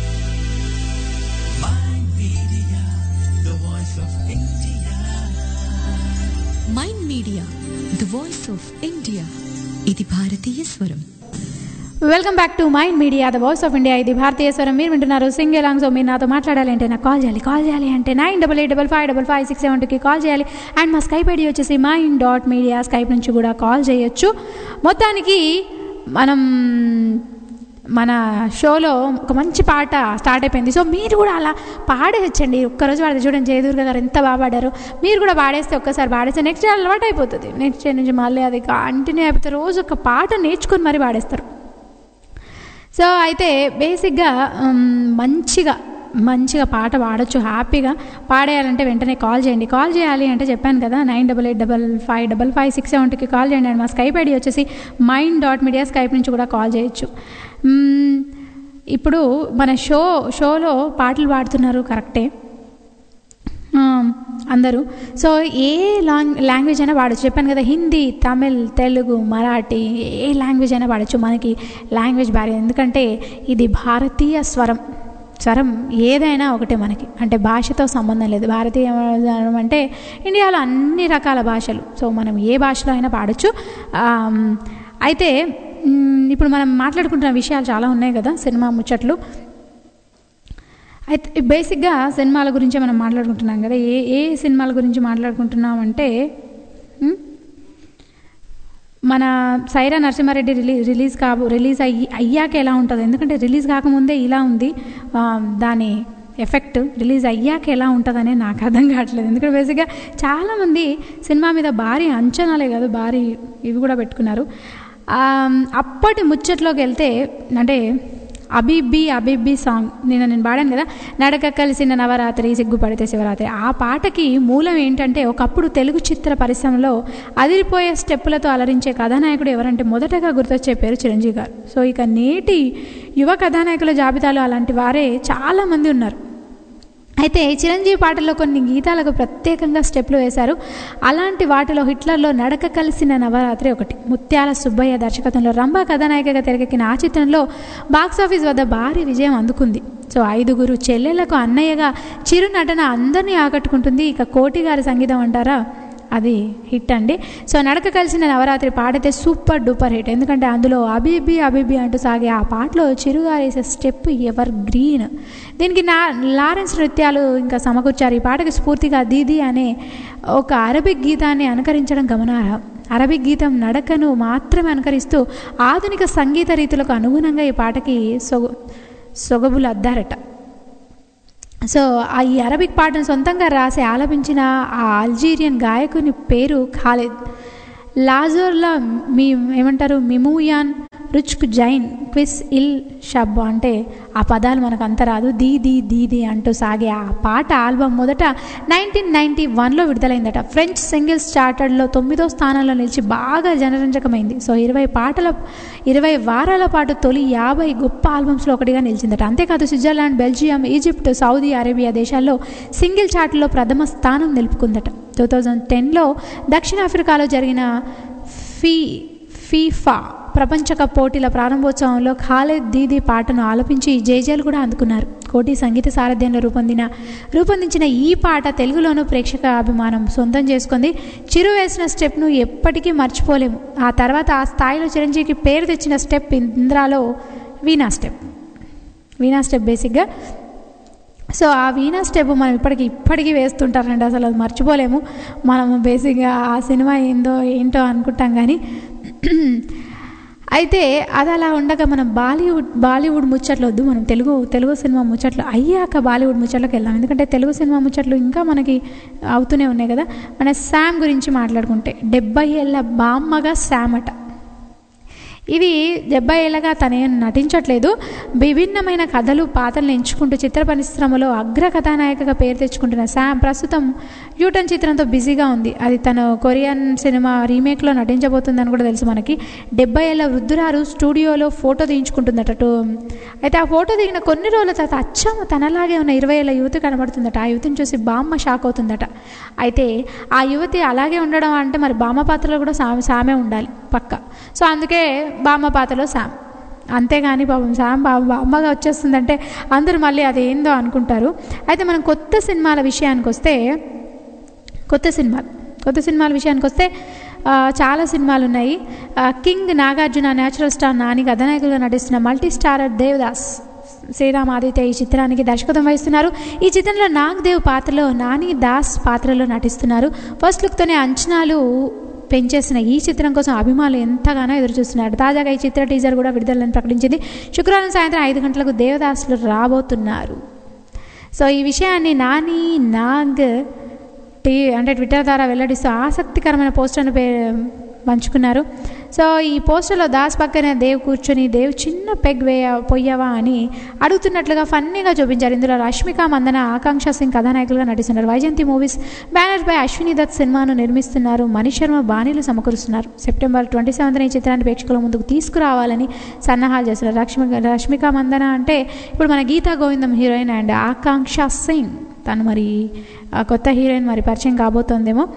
Speaker 1: Mind Media, the voice of India.
Speaker 2: Mind media the voice of India ఇది భారతీయ స్వరం
Speaker 4: welcome back to mind media the voice of India ఇది భారతీయ స్వరం మీరు వింటున్నారు సింగ్ ఎలాంగ్ సో మీరు నాతో మాట్లాడాలి అంటే నాకు కాల్ చేయాలి కాల్ చేయాలి అంటే nine double eight double five double five six seven టూకి కాల్ చేయాలి అండ్ మా స్కైప్ ఐడి వచ్చేసి మైండ్ డాట్ మీడియా స్కైప్ నుంచి కూడా కాల్ చేయొచ్చు మొత్తానికి మనం మన షోలో ఒక మంచి పాట స్టార్ట్ అయిపోయింది సో మీరు కూడా అలా పాడేయచ్చండి ఒక్కరోజు పాడితే చూడండి జయదుర్గ గారు ఎంత బాగా పాడారు మీరు కూడా పాడేస్తే ఒక్కసారి పాడేస్తే నెక్స్ట్ డే అలవాటు అయిపోతుంది నెక్స్ట్ డే నుంచి మళ్ళీ అది కంటిన్యూ అయిపోతే రోజు ఒక పాట నేర్చుకొని మరీ పాడేస్తారు సో అయితే బేసిక్గా ఉమ్, మంచిగా మంచిగా పాట పాడొచ్చు హ్యాపీగా పాడేయాలంటే వెంటనే కాల్ చేయండి కాల్ చేయాలి అంటే చెప్పాను కదా nine double eight double five double five six సెవెన్కి కాల్ చేయండి అండ్ మా స్కైప్ ఐడి వచ్చేసి మైండ్ డాట్ మీడియా స్కైప్ నుంచి కూడా కాల్ చేయొచ్చు మ్మ్, ఇప్పుడు మన షో షోలో పాటలు పాడుతున్నారు కరెక్టే ఆ, అందరూ సో ఏ లాంగ్ లాంగ్వేజ్ అయినా పాడచ్చు చెప్పాను కదా హిందీ తమిళ్ తెలుగు మరాఠీ ఏ లాంగ్వేజ్ అయినా పాడచ్చు మనకి లాంగ్వేజ్ భారీ ఎందుకంటే ఇది భారతీయ స్వరం స్వరం ఏదైనా ఒకటే మనకి అంటే భాషతో సంబంధం లేదు భారతీయ స్వరం అంటే ఇండియాలో అన్ని రకాల భాషలు సో మనం ఏ భాషలో అయినా పాడచ్చు ఆమ్, అయితే మ్, ఇప్పుడు మనం మాట్లాడుకుంటున్న విషయాలు చాలా ఉన్నాయి కదా సినిమా ముచ్చట్లు అయితే బేసిక్గా సినిమాల గురించే మనం మాట్లాడుకుంటున్నాం కదా ఏ ఏ సినిమాల గురించి మాట్లాడుకుంటున్నాం అంటే ఉమ్, మన సైరా నరసింహారెడ్డి రిలీ రిలీజ్ కాబో రిలీజ్ అయ్యి అయ్యాక ఎలా ఉంటుంది ఎందుకంటే రిలీజ్ కాకముందే ఇలా ఉంది ఆ, దాని ఎఫెక్ట్ రిలీజ్ అయ్యాక ఎలా ఉంటుందనే నాకు అర్థం కావట్లేదు ఎందుకంటే బేసిక్గా చాలామంది సినిమా మీద భారీ అంచనాలే కాదు భారీ ఇవి కూడా పెట్టుకున్నారు ఆ, అప్పటి ముచ్చట్లోకి వెళ్తే అంటే అబిబ్బి అబిబ్బి సాంగ్ నిన్న నేను పాడాను కదా నడక కలిసిన నవరాత్రి సిగ్గుపడితే శివరాత్రి ఆ పాటకి మూలం ఏంటంటే ఒకప్పుడు తెలుగు చిత్ర పరిశ్రమలో అదిరిపోయే స్టెప్పులతో అలరించే కథానాయకుడు ఎవరంటే మొదటగా గుర్తొచ్చే పేరు చిరంజీవి గారు సో ఇక నేటి యువ కథానాయకుల జాబితాలో అలాంటి వారే చాలామంది ఉన్నారు అయితే చిరంజీవి పాటల్లో కొన్ని గీతాలకు ప్రత్యేకంగా స్టెప్లు వేశారు అలాంటి వాటిలో హిట్లర్లో నడక కలిసిన నవరాత్రి ఒకటి ముత్యాల సుబ్బయ్య దర్శకత్వంలో రంభా కథానాయికగా తెరకెక్కిన ఆ చిత్రంలో బాక్సాఫీస్ వద్ద భారీ విజయం అందుకుంది సో ఐదుగురు చెల్లెళ్లకు అన్నయ్యగా చిరు నటన అందరినీ ఆకట్టుకుంటుంది ఇక కోటి గారి సంగీతం అంటారా అది హిట్ అండి సో నడక కలిసిన నవరాత్రి పాడితే సూపర్ డూపర్ హిట్ ఎందుకంటే అందులో అబిబి అబిబి అంటూ సాగే ఆ పాటలో చిరుగారు వేసే స్టెప్ ఎవర్ గ్రీన్ దీనికి నా లారెన్స్ నృత్యాలు ఇంకా సమకూర్చారు ఈ పాటకి స్ఫూర్తిగా దీది అనే ఒక అరబిక్ గీతాన్ని అనుకరించడం గమనార్హం అరబిక్ గీతం నడకను మాత్రమే అనుకరిస్తూ ఆధునిక సంగీత రీతులకు అనుగుణంగా ఈ పాటకి సొగ సొగబులు అద్దారట సో ఆ ఈ అరబిక్ పాటను సొంతంగా రాసి ఆలపించిన ఆ అల్జీరియన్ గాయకుని పేరు ఖాలిద్ లాజోర్లా మీ ఏమంటారు మిమూయాన్ రుచ్క్ జైన్ క్విస్ ఇల్ షబ్ అంటే ఆ పదాలు మనకు అంత రాదు దీ దీ దీ దీ అంటూ సాగే ఆ పాట ఆల్బమ్ మొదట నైన్టీన్ నైంటీ వన్లో విడుదలైందట ఫ్రెంచ్ సింగిల్స్ చార్టర్లో తొమ్మిదో స్థానంలో నిలిచి బాగా జనరంజకమైంది సో ఇరవై పాటల ఇరవై వారాల పాటు తొలి యాభై గొప్ప ఆల్బమ్స్లో ఒకటిగా నిలిచిందట అంతేకాదు Switzerland Belgium Egypt Saudi Arabia దేశాల్లో సింగిల్ చార్ట్లో ప్రథమ స్థానం నిలుపుకుందట టూ థౌజండ్ టెన్లో దక్షిణాఫ్రికాలో జరిగిన ఫీ ఫీఫా ప్రపంచ కప్ పోటీల ప్రారంభోత్సవంలో ఖాలిద్ దీదీ పాటను ఆలపించి జేజేలు కూడా అందుకున్నారు కోటి సంగీత సారథ్యంలో రూపొందిన రూపొందించిన ఈ పాట తెలుగులోనూ ప్రేక్షక అభిమానం సొంతం చేసుకుంది చిరు వేసిన స్టెప్ను ఎప్పటికీ మర్చిపోలేము ఆ తర్వాత ఆ స్థాయిలో చిరంజీవికి పేరు తెచ్చిన స్టెప్ ఇంద్రాలో వీణా స్టెప్ వీణా స్టెప్ బేసిక్గా సో ఆ వీణా స్టెప్ మనం ఇప్పటికి ఇప్పటికీ వేస్తుంటారండి అసలు అది మర్చిపోలేము మనం బేసిక్గా ఆ సినిమా ఏందో ఏంటో అనుకుంటాం కానీ అయితే అది అలా ఉండగా మనం బాలీవుడ్ బాలీవుడ్ ముచ్చట్లు వద్దు మనం తెలుగు తెలుగు సినిమా ముచ్చట్లు అయ్యాక బాలీవుడ్ ముచ్చట్లకు వెళ్దాం ఎందుకంటే తెలుగు సినిమా ముచ్చట్లు ఇంకా మనకి అవుతూనే ఉన్నాయి కదా మన శామ్ గురించి మాట్లాడుకుంటే డెబ్బై ఏళ్ళ బామ్మగా శామ్ అట ఇది డెబ్బై ఏళ్ళగా తనేం నటించట్లేదు విభిన్నమైన కథలు పాత్రలను ఎంచుకుంటూ చిత్ర పరిశ్రమలో అగ్ర కథానాయికగా పేరు తెచ్చుకుంటున్న శామ్ ప్రస్తుతం యూటన్ చిత్రంతో బిజీగా ఉంది అది తను కొరియన్ సినిమా రీమేక్లో నటించబోతుందని కూడా తెలుసు మనకి డెబ్బై ఏళ్ళ వృద్ధురాలు స్టూడియోలో ఫోటో తీయించుకుంటుందట టు- అయితే ఆ ఫోటో దిగిన కొన్ని రోజుల తర్వాత అచ్చం తనలాగే ఉన్న ఇరవై ఏళ్ళ యువతి కనబడుతుందట ఆ యువతిని చూసి బామ్మ షాక్ అవుతుందట అయితే ఆ యువతి అలాగే ఉండడం అంటే మరి బామ్మ పాత్రలో కూడా సా సామే ఉండాలి పక్క సో అందుకే బామ్మ పాత్రలో శామ్ అంతేగాని పాపం శామ్ బా బామ్మగా వచ్చేస్తుందంటే అందరూ మళ్ళీ అది ఏందో అనుకుంటారు అయితే మనం కొత్త సినిమాల విషయానికి వస్తే కొత్త సినిమాలు కొత్త సినిమాల విషయానికి వస్తే ఆ, చాలా సినిమాలు ఉన్నాయి ఆ, king Nagarjuna natural star Nani కథానాయకులుగా నటిస్తున్న మల్టీ స్టారర్ దేవదాస్ శ్రీరామ్ ఆదిత్య ఈ చిత్రానికి దర్శకత్వం వహిస్తున్నారు ఈ చిత్రంలో నాగ్ దేవ్ పాత్రలో నాని దాస్ పాత్రలో నటిస్తున్నారు ఫస్ట్ లుక్తోనే అంచనాలు పెంచేసిన ఈ చిత్రం కోసం అభిమానులు ఎంతగానో ఎదురు చూస్తున్నారు తాజాగా ఈ చిత్ర టీజర్ కూడా విడుదలని ప్రకటించింది శుక్రవారం సాయంత్రం ఐదు గంటలకు దేవదాసులు రాబోతున్నారు సో ఈ విషయాన్ని నాని నాగ్ టీ అంటే ట్విట్టర్ ద్వారా వెల్లడిస్తూ ఆసక్తికరమైన పోస్టర్ను పే పంచుకున్నారు సో ఈ పోస్టర్లో దాస్ పక్కనే దేవ్ కూర్చొని దేవ్ చిన్న పెగ్ వేయ పొయ్యవా అని అడుగుతున్నట్లుగా ఫన్నీగా చూపించారు ఇందులో రష్మిక మందన ఆకాంక్ష సింగ్ కథానాయకులుగా నటిస్తున్నారు వైజయంతి మూవీస్ బ్యానర్ పై అశ్విని దత్ సినిమాను నిర్మిస్తున్నారు మనీష్ శర్మ బాణీలు సమకూరుస్తున్నారు సెప్టెంబర్ ట్వంటీ సెవెంత్న ఈ చిత్రాన్ని ప్రేక్షకుల ముందుకు తీసుకురావాలని సన్నాహాలు చేస్తున్నారు రష్మిక రష్మిక మందన అంటే ఇప్పుడు మన గీతా గోవిందం హీరోయిన్ అండ్ ఆకాంక్ష సింగ్ తను మరి ఆ కొత్త హీరోయిన్ మరి పరిచయం కాబోతోందేమో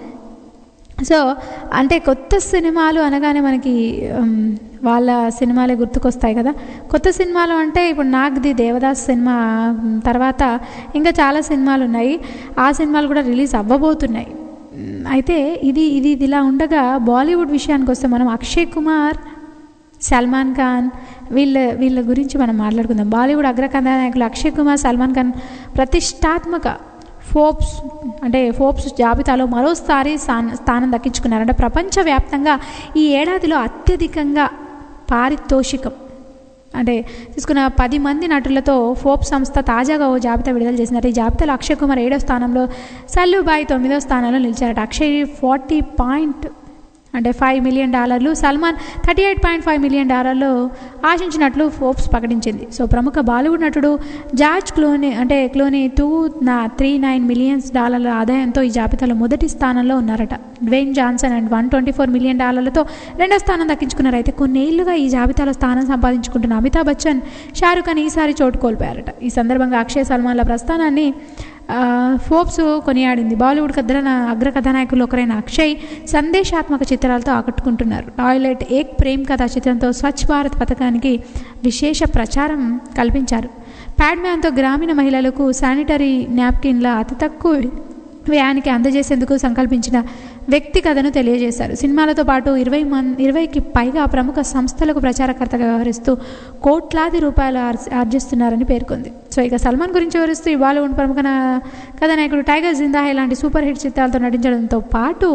Speaker 4: సో అంటే కొత్త సినిమాలు అనగానే మనకి ఉమ్, వాళ్ళ సినిమాలే గుర్తుకొస్తాయి కదా కొత్త సినిమాలు అంటే ఇప్పుడు నాగ్ది దేవదాస్ సినిమా ఉమ్, తర్వాత ఇంకా చాలా సినిమాలు ఉన్నాయి ఆ సినిమాలు కూడా రిలీజ్ అవ్వబోతున్నాయి ఉమ్, అయితే ఇది ఇది ఇది ఇలా ఉండగా బాలీవుడ్ విషయానికి వస్తే మనం అక్షయ్ కుమార్ సల్మాన్ ఖాన్ వీళ్ళ వీళ్ళ గురించి మనం మాట్లాడుకుందాం బాలీవుడ్ అగ్ర కథానాయకులు అక్షయ్ కుమార్ సల్మాన్ ఖాన్ ప్రతిష్టాత్మక ఫోర్బ్స్ అంటే ఫోర్బ్స్ జాబితాలో మరోసారి స్థాన- స్థానం దక్కించుకున్నారు అంటే ప్రపంచవ్యాప్తంగా ఈ ఏడాదిలో అత్యధికంగా పారితోషికం అంటే తీసుకున్న పది మంది నటులతో ఫోప్ సంస్థ తాజాగా ఓ జాబితా విడుదల చేసిందట ఈ జాబితాలో అక్షయ్ కుమార్ ఏడో స్థానంలో సల్లుబాయి తొమ్మిదో స్థానంలో నిలిచారట అక్షయ్ ఫార్టీ పాయింట్ అంటే ఫైవ్ మిలియన్ డాలర్లు Salman thirty eight point five million డాలర్లు ఆశించినట్లు ఫోర్బ్స్ ప్రకటించింది సో ప్రముఖ బాలీవుడ్ నటుడు జార్జ్ క్లోనీ అంటే క్లోనీ టూ నా త్రీ నైన్ మిలియన్స్ డాలర్ల ఆదాయంతో ఈ జాబితాలో మొదటి స్థానంలో ఉన్నారట Dwayne Johnson and one twenty four million డాలర్లతో రెండో స్థానం దక్కించుకున్నారు అయితే కొన్నేళ్లుగా ఈ జాబితాలో స్థానం సంపాదించుకుంటున్న అమితాబ్ బచ్చన్ షారుఖ్ ఖాన్ ఈసారి చోటు కోల్పోయారట ఈ సందర్భంగా అక్షయ్ సల్మాన్ల ప్రస్థానాన్ని ఆ, ఫోర్బ్స్ కొనియాడింది బాలీవుడ్ కథన అగ్ర కథానాయకులు ఒకరైన అక్షయ్ సందేశాత్మక చిత్రాలతో ఆకట్టుకుంటున్నారు టాయిలెట్ ఏక్ ప్రేమ్ కథా చిత్రంతో స్వచ్ఛ భారత్ పథకానికి విశేష ప్రచారం కల్పించారు ప్యాడ్మ్యాన్తో గ్రామీణ మహిళలకు శానిటరీ నాప్కిన్ల అతి తక్కువ వ్యయానికి అందజేసేందుకు సంకల్పించిన వ్యక్తి కథను తెలియజేశారు సినిమాలతో పాటు ఇరవై మన్ ఇరవైకి పైగా ప్రముఖ సంస్థలకు ప్రచారకర్తగా వ్యవహరిస్తూ కోట్లాది రూపాయలు ఆర్జ- ఆర్జిస్తున్నారని పేర్కొంది సో ఇక సల్మాన్ గురించి వివరిస్తూ ఈ బాలీవుడ్ ప్రముఖ నా- కథానాయకుడు టైగర్ జిందాహే లాంటి సూపర్ హిట్ చిత్రాలతో నటించడంతో పాటు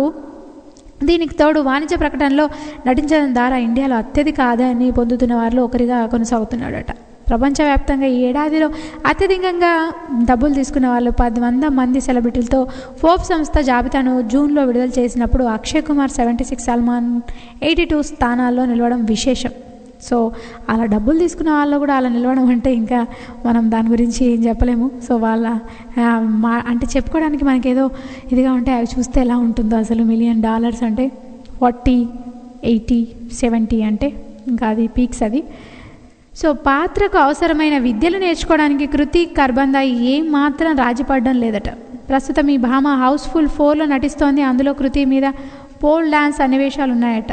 Speaker 4: దీనికి తోడు వాణిజ్య ప్రకటనలో నటించడం ద్వారా ఇండియాలో అత్యధిక ఆదాయాన్ని పొందుతున్న వారిలో ఒకరిగా కొనసాగుతున్నాడట ప్రపంచవ్యాప్తంగా ఈ ఏడాదిలో అత్యధికంగా డబ్బులు తీసుకున్న వాళ్ళు పది వంద మంది సెలబ్రిటీలతో ఫోర్బ్ సంస్థ జాబితాను జూన్లో విడుదల చేసినప్పుడు Akshay Kumar seventy six Salman eighty two స్థానాల్లో నిలవడం విశేషం సో అలా డబ్బులు తీసుకున్న వాళ్ళు కూడా అలా నిలవడం అంటే ఇంకా మనం దాని గురించి ఏం చెప్పలేము సో వాళ్ళ ఆ, మా అంటే చెప్పుకోవడానికి మనకి ఏదో ఇదిగా ఉంటే అవి చూస్తే ఎలా ఉంటుందో అసలు మిలియన్ డాలర్స్ అంటే ఫార్టీ ఎయిటీ సెవెంటీ అంటే ఇంకా అది పీక్స్ అది సో పాత్రకు అవసరమైన విద్యలు నేర్చుకోవడానికి కృతి కర్బంద ఏం మాత్రం రాజీపడడం లేదట ప్రస్తుతం ఈ భామ హౌస్ఫుల్ ఫోర్లో నటిస్తోంది అందులో కృతి మీద పోల్ డాన్స్ సన్నివేశాలు ఉన్నాయట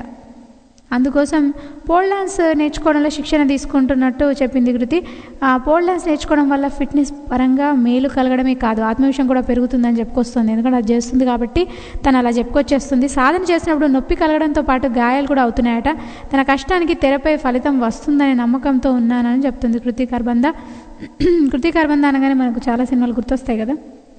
Speaker 4: అందుకోసం పోల్ డాన్స్ నేర్చుకోవడంలో శిక్షణ తీసుకుంటున్నట్టు చెప్పింది కృతి ఆ పోల్ డాన్స్ నేర్చుకోవడం వల్ల ఫిట్నెస్ పరంగా మేలు కలగడమే కాదు ఆత్మవిషయం కూడా పెరుగుతుందని చెప్పుకొస్తుంది ఎందుకంటే అది చేస్తుంది కాబట్టి తను అలా చెప్పుకొచ్చేస్తుంది సాధన చేసినప్పుడు నొప్పి కలగడంతో పాటు గాయాలు కూడా అవుతున్నాయట తన కష్టానికి తెరపై ఫలితం వస్తుందనే నమ్మకంతో ఉన్నానని చెప్తుంది కృతి కర్బంద కృతి కర్బంద అనగానే మనకు చాలా సినిమాలు గుర్తొస్తాయి కదా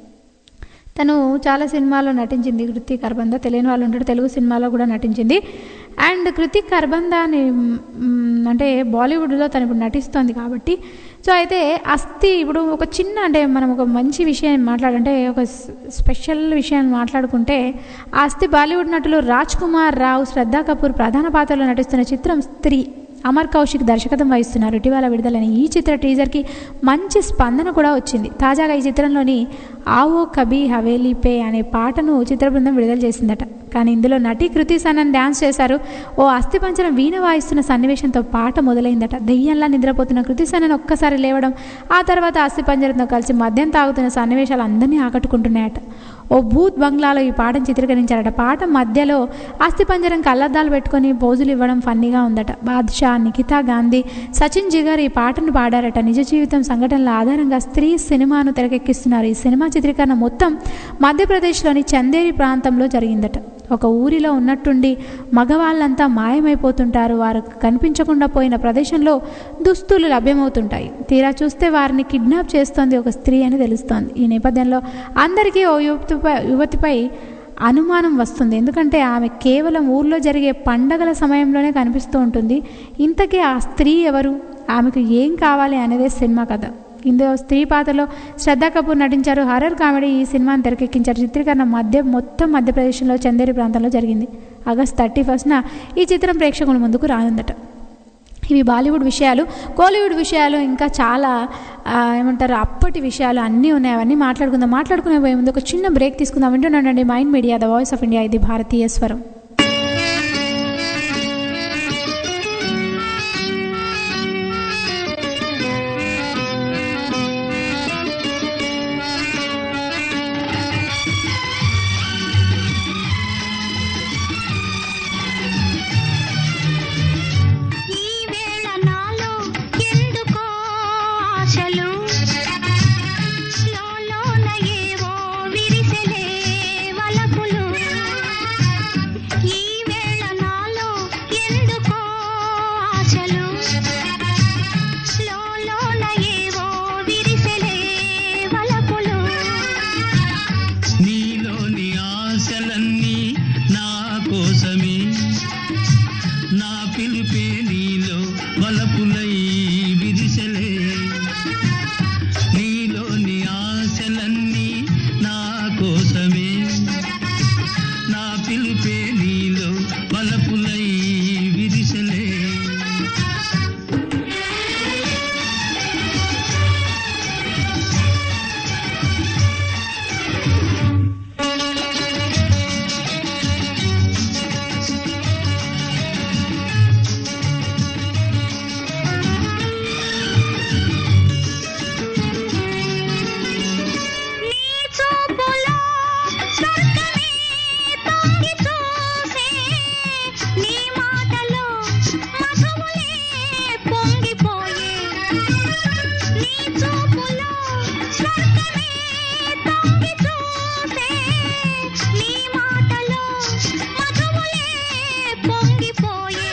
Speaker 4: తను చాలా సినిమాల్లో నటించింది కృతి కర్బంద తెలియని వాళ్ళు ఉంటాడు తెలుగు సినిమాలో కూడా నటించింది అండ్ కృతి కర్బంద అని మ్, అంటే బాలీవుడ్లో తను ఇప్పుడు నటిస్తోంది కాబట్టి సో అయితే అస్థి ఇప్పుడు ఒక చిన్న అంటే మనం ఒక మంచి విషయం మాట్లాడంటే ఒక స్- స్పెషల్ విషయాన్ని మాట్లాడుకుంటే ఆ అస్థి బాలీవుడ్ నటులు రాజ్ కుమార్ రావు శ్రద్ధా కపూర్ ప్రధాన పాత్రలో నటిస్తున్న చిత్రం స్త్రీ అమర్ కౌశిక్ దర్శకత్వం వహిస్తున్నారు ఇటీవల విడుదలైన ఈ చిత్ర టీజర్కి మంచి స్పందన కూడా వచ్చింది తాజాగా ఈ చిత్రంలోని ఆవో కబీ హవేలీ పే అనే పాటను చిత్ర బృందం విడుదల చేసిందట కానీ ఇందులో నటి కృతి సనన్ డ్యాన్స్ చేశారు ఓ అస్థిపంచరం వీణ వాయిస్తున్న సన్నివేశంతో పాట మొదలైందట దెయ్యంలా నిద్రపోతున్న కృతి సనన్ ఒక్కసారి లేవడం ఆ తర్వాత అస్థిపంజరంతో కలిసి మద్యం తాగుతున్న సన్నివేశాలు అందరినీ ఆకట్టుకుంటున్నాయట ఓ భూత్ బంగ్లాలో ఈ పాటను చిత్రీకరించారట పాట మధ్యలో అస్థిపంజరం కళ్ళద్దాలు పెట్టుకొని పోజులు ఇవ్వడం ఫన్నీగా ఉందట బాద్షా నిఖితా గాంధీ సచిన్ జిగర్ ఈ పాటను పాడారట నిజ జీవితం సంఘటనల ఆధారంగా స్త్రీ సినిమాను తెరకెక్కిస్తున్నారు ఈ సినిమా చిత్రీకరణ మొత్తం మధ్యప్రదేశ్లోని చందేరి ప్రాంతంలో జరిగిందట ఒక ఊరిలో ఉన్నట్టుండి మగవాళ్ళంతా మాయమైపోతుంటారు వారు కనిపించకుండా పోయిన ప్రదేశంలో దుస్తులు లభ్యమవుతుంటాయి తీరా చూస్తే వారిని కిడ్నాప్ చేస్తోంది ఒక స్త్రీ అని తెలుస్తోంది ఈ నేపథ్యంలో అందరికీ ఓ యువతిపై యువతిపై అనుమానం వస్తుంది ఎందుకంటే ఆమె కేవలం ఊర్లో జరిగే పండగల సమయంలోనే కనిపిస్తూ ఉంటుంది ఇంతకీ ఆ స్త్రీ ఎవరు ఆమెకు ఏం కావాలి అనేదే సినిమా కథ ఇందులో స్త్రీ పాత్రలో శ్రద్ధా కపూర్ నటించారు హర్రర్ కామెడీ ఈ సినిమాను తెరకెక్కించారు చిత్రీకరణ మధ్య మొత్తం మధ్యప్రదేశ్లో చందేరి ప్రాంతంలో జరిగింది ఆగస్ట్ థర్టీ ఫస్ట్న ఈ చిత్రం ప్రేక్షకుల ముందుకు రానుందట ఇవి బాలీవుడ్ విషయాలు కోలీవుడ్ విషయాలు ఇంకా చాలా ఆ, ఏమంటారు అప్పటి విషయాలు అన్నీ ఉన్నాయి అవన్నీ మాట్లాడుకుందాం మాట్లాడుకునే పోయే ముందు ఒక చిన్న బ్రేక్ తీసుకుందాం వింటున్నానండి Mind media the voice of India ఇది భారతీయ స్వరం
Speaker 5: ఈ వేళ నాలో ఎందుకో ఆశలు లోలోన ఏవో విరిసెలే వలపులు నీ చూపులో స్వర్గమే తొంగి చూసే నీ మాటలో మధువులే పొంగిపోయే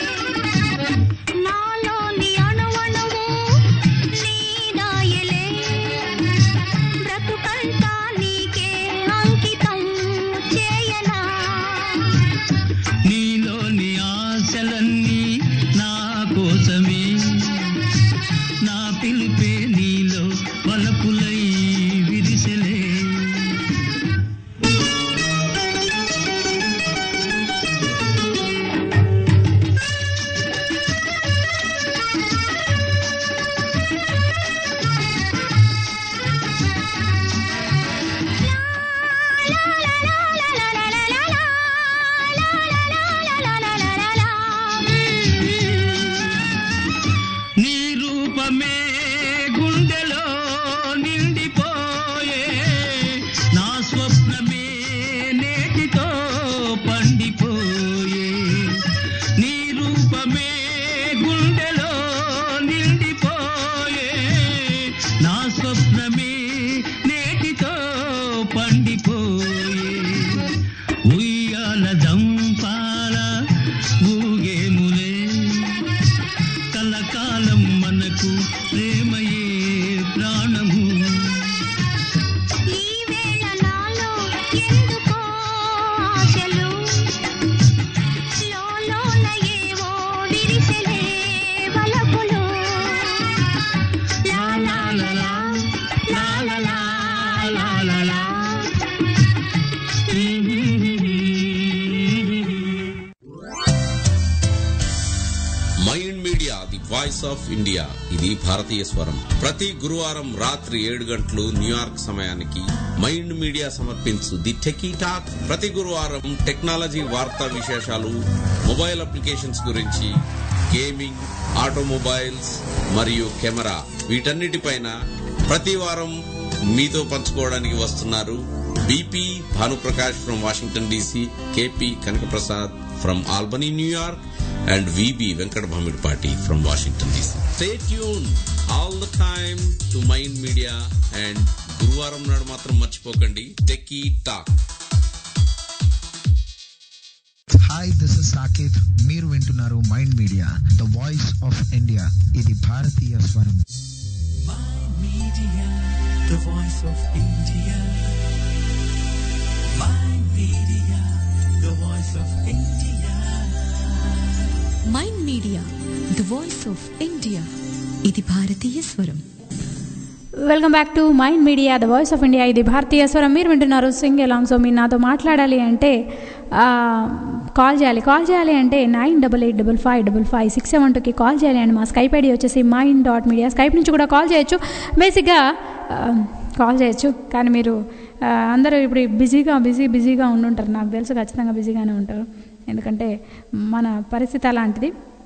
Speaker 5: నాలోని అణువణువు నీ రాయలే బ్రతుకంతా నీకే అంకితం చేయనా
Speaker 9: నీలోని ఆశలన్నీ నా కోసమే నా పిలిపే నీలో పలపులై విరిసెలే నీ రూపమే గుండెలో నిండిపోయే నా స్వప్నమే నేటితో పండిపోయే నీ రూపమే గుండెలో నిండిపోయే నా స్వప్నమే నేటితో పండిపోయే ఉయ్యాల దంపాల ఊగేములే కలకాలం మనకు ప్రేమయే ప్రాణము
Speaker 5: ఈ వేళ నాలో ఎందుకో ఆశలు లోలోన ఏవో విరిసెలే వలపులు లా లా లా లా, లా లా లా, లా లా లా.
Speaker 6: Mind media the voice of India ఇది భారతీయ స్వరం ప్రతి గురువారం రాత్రి ఏడు గంటలు న్యూయార్క్ సమయానికి మైండ్ మీడియా సమర్పించు ది టెకీ టాక్ ప్రతి గురువారం టెక్నాలజీ వార్తా విశేషాలు మొబైల్ అప్లికేషన్స్ గురించి గేమింగ్ ఆటోమొబైల్స్ మరియు కెమెరా వీటన్నిటిపైన ప్రతి వారం మీతో పంచుకోవడానికి వస్తున్నారు BP Bhanuprakash from Washington DC KP Kanakaprasad from Albany New York and VB Venkat Bhamidpati from Washington DC. Stay tuned all the time to Mind Media and గురువారం నాడు మాత్రం మర్చిపోకండి techie talk
Speaker 12: hi this is Saketh మీరు వింటున్నారు mind media the voice of India ఇది భారతీయ స్వరం
Speaker 1: Media, the voice of India. Mind Media, the voice of India.
Speaker 2: Mind media the voice of India ఇది భారతీయ స్వరం
Speaker 4: welcome back to mind media the voice of India ఇది భారతీయ స్వరం మీరు వింటున్నారు సింగ్ ఎలాంగ్ సో మీరు నాతో మాట్లాడాలి అంటే ఆ, కాల్ చేయాలి కాల్ చేయాలి అంటే nine double eight double five double five six seven టూకి కాల్ చేయాలి అండి మా స్కైప్ ఐడి వచ్చేసి మైండ్ డాట్ మీడియా స్కైప్ నుంచి కూడా కాల్ చేయొచ్చు బేసిక్గా ఆ, కాల్ చేయొచ్చు కానీ మీరు ఆ, అందరూ ఇప్పుడు బిజీగా బిజీ బిజీగా ఉండుంటారు నాకు తెలుసు ఖచ్చితంగా బిజీగానే ఉంటారు ఎందుకంటే మన పరిస్థితి అలాంటిది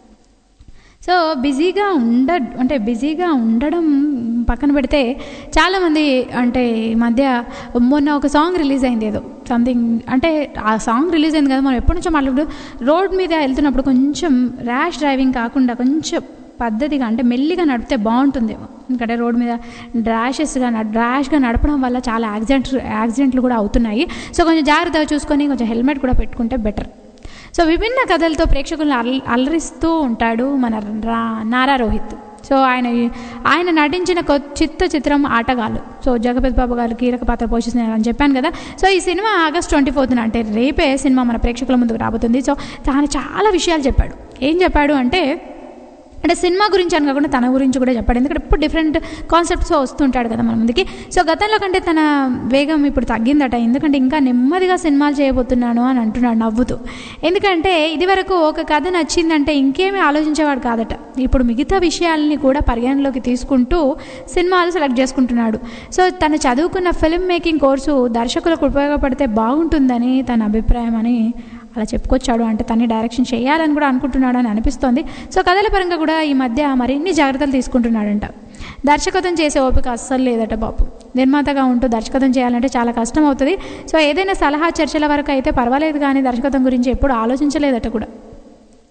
Speaker 4: సో బిజీగా ఉండ అంటే బిజీగా ఉండడం పక్కన పెడితే చాలామంది అంటే ఈ మధ్య మొన్న ఒక సాంగ్ రిలీజ్ అయింది ఏదో సంథింగ్ అంటే ఆ సాంగ్ రిలీజ్ అయింది కదా మనం ఎప్పటి నుంచో మాట్లాడు రోడ్ మీద వెళ్తున్నప్పుడు కొంచెం ర్యాష్ డ్రైవింగ్ కాకుండా కొంచెం పద్ధతిగా అంటే మెల్లిగా నడిపితే బాగుంటుందేమో ఎందుకంటే రోడ్ మీద ర్యాషెస్గా ర్యాష్గా నడపడం వల్ల చాలా యాక్సిడెంట్ యాక్సిడెంట్లు కూడా అవుతున్నాయి సో కొంచెం జాగ్రత్తగా చూసుకొని కొంచెం హెల్మెట్ కూడా పెట్టుకుంటే బెటర్ సో విభిన్న కథలతో ప్రేక్షకులను అల్ అల్లరిస్తూ ఉంటాడు మన రా నారా రోహిత్ సో ఆయన ఆయన నటించిన కొ చిత్త చిత్రం ఆటగాళ్ళు సో జగపతి బాబు గారు కీలక పాత్ర పోషిస్తున్నారని చెప్పాను కదా సో ఈ సినిమా ఆగస్ట్ ట్వంటీ ఫోర్త్న అంటే రేపే సినిమా మన ప్రేక్షకుల ముందుకు రాబోతుంది సో తాను చాలా విషయాలు చెప్పాడు ఏం చెప్పాడు అంటే అంటే సినిమా గురించి అని కాకుండా తన గురించి కూడా చెప్పాడు ఎందుకంటే ఇప్పుడు డిఫరెంట్ కాన్సెప్ట్స్ వస్తుంటాడు కదా మన ముందుకి సో గతంలో కంటే తన వేగం ఇప్పుడు తగ్గిందట ఎందుకంటే ఇంకా నెమ్మదిగా సినిమాలు చేయబోతున్నాను అని అంటున్నాడు నవ్వుతూ ఎందుకంటే ఇదివరకు ఒక కథ నచ్చిందంటే ఇంకేమీ ఆలోచించేవాడు కాదట ఇప్పుడు మిగతా విషయాలని కూడా పరిగణలోకి తీసుకుంటూ సినిమాలు సెలెక్ట్ చేసుకుంటున్నాడు సో తను చదువుకున్న ఫిల్మ్ మేకింగ్ కోర్సు దర్శకులకు ఉపయోగపడితే బాగుంటుందని తన అభిప్రాయం అని అలా చెప్పుకొచ్చాడు అంటే తన్ని డైరెక్షన్ చేయాలని కూడా అనుకుంటున్నాడు అని అనిపిస్తోంది సో కథల పరంగా కూడా ఈ మధ్య మరిన్ని జాగ్రత్తలు తీసుకుంటున్నాడంట దర్శకత్వం చేసే ఓపిక అస్సలు లేదట బాబు నిర్మాతగా ఉంటూ దర్శకత్వం చేయాలంటే చాలా కష్టం అవుతుంది సో ఏదైనా సలహా చర్చల వరకు అయితే పర్వాలేదు కానీ దర్శకత్వం గురించి ఎప్పుడు ఆలోచించలేదట కూడా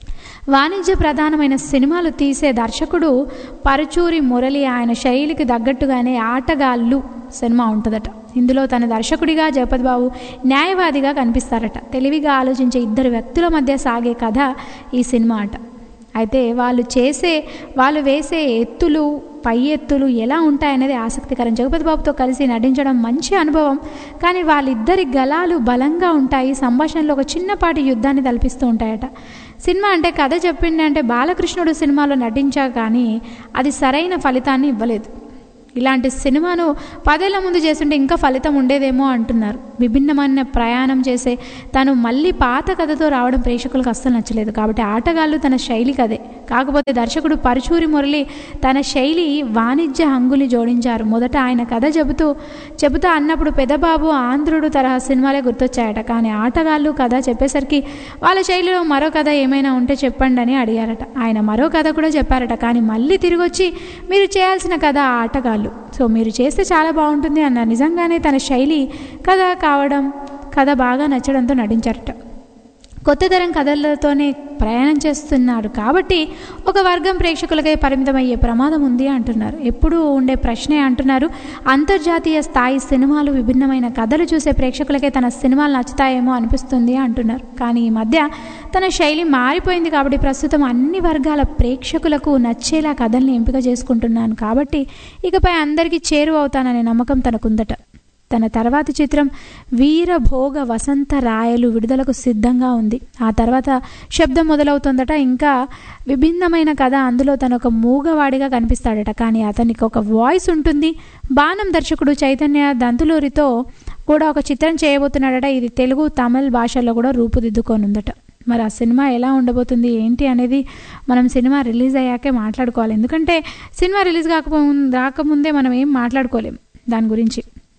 Speaker 4: వాణిజ్య ప్రధానమైన సినిమాలు తీసే దర్శకుడు పరుచూరి మురళి ఆయన శైలికి తగ్గట్టుగానే ఆటగాళ్ళు సినిమా ఉంటుందట ఇందులో తన దర్శకుడిగా జగపతి బాబు న్యాయవాదిగా కనిపిస్తారట తెలివిగా ఆలోచించే ఇద్దరు వ్యక్తుల మధ్య సాగే కథ ఈ సినిమా అట అయితే వాళ్ళు చేసే వాళ్ళు వేసే ఎత్తులు పై ఎత్తులు ఎలా ఉంటాయనేది ఆసక్తికరం జగపతి బాబుతో కలిసి నటించడం మంచి అనుభవం కానీ వాళ్ళిద్దరి గలాలు బలంగా ఉంటాయి సంభాషణలో ఒక చిన్నపాటి యుద్ధాన్ని తలపిస్తూ ఉంటాయట సినిమా అంటే కథ చెప్పింది అంటే బాలకృష్ణుడు సినిమాలో నటించా కానీ అది సరైన ఫలితాన్ని ఇవ్వలేదు ఇలాంటి సినిమాను పదేళ్ల ముందు చేస్తుంటే ఇంకా ఫలితం ఉండేదేమో అంటున్నారు విభిన్నమైన ప్రయాణం చేసే తను మళ్ళీ పాత కథతో రావడం ప్రేక్షకులకు అస్సలు నచ్చలేదు కాబట్టి ఆటగాళ్ళు తన శైలి కదే కాకపోతే దర్శకుడు పరుచూరి మురళి తన శైలి వాణిజ్య హంగుని జోడించారు మొదట ఆయన కథ చెబుతూ చెబుతా అన్నప్పుడు పెదబాబు ఆంధ్రుడు తరహా సినిమాలే గుర్తొచ్చాయట కానీ ఆటగాళ్ళు కథ చెప్పేసరికి వాళ్ళ శైలిలో మరో కథ ఏమైనా ఉంటే చెప్పండి అని అడిగారట ఆయన మరో కథ కూడా చెప్పారట కానీ మళ్ళీ తిరిగి వచ్చి మీరు చేయాల్సిన కథ ఆ ఆటగాళ్ళు సో మీరు చేస్తే చాలా బాగుంటుంది అన్నారు నిజంగానే తన శైలి కథ కావడం కథ బాగా నచ్చడంతో నటించారట కొత్త తరం కథలతోనే ప్రయాణం చేస్తున్నారు కాబట్టి ఒక వర్గం ప్రేక్షకులకే పరిమితమయ్యే ప్రమాదం ఉంది అంటున్నారు ఎప్పుడూ ఉండే ప్రశ్నే అంటున్నారు అంతర్జాతీయ స్థాయి సినిమాలు విభిన్నమైన కథలు చూసే ప్రేక్షకులకే తన సినిమాలు నచ్చుతాయేమో అనిపిస్తుంది అంటున్నారు కానీ ఈ మధ్య తన శైలి మారిపోయింది కాబట్టి ప్రస్తుతం అన్ని వర్గాల ప్రేక్షకులకు నచ్చేలా కథల్ని ఎంపిక చేసుకుంటున్నాను కాబట్టి ఇకపై అందరికీ చేరువవుతాననే నమ్మకం తనకుందట తన తర్వాతి చిత్రం వీరభోగ వసంత రాయలు విడుదలకు సిద్ధంగా ఉంది ఆ తర్వాత శబ్దం మొదలవుతుందట ఇంకా విభిన్నమైన కథ అందులో తను ఒక మూగవాడిగా కనిపిస్తాడట కానీ అతనికి ఒక వాయిస్ ఉంటుంది బాణం దర్శకుడు చైతన్య దంతులూరితో కూడా ఒక చిత్రం చేయబోతున్నాడట ఇది తెలుగు తమిళ్ భాషల్లో కూడా రూపుదిద్దుకోనుందట మరి ఆ సినిమా ఎలా ఉండబోతుంది ఏంటి అనేది మనం సినిమా రిలీజ్ అయ్యాకే మాట్లాడుకోవాలి ఎందుకంటే సినిమా రిలీజ్ కాకపో రాకముందే మనం ఏం మాట్లాడుకోలేం దాని గురించి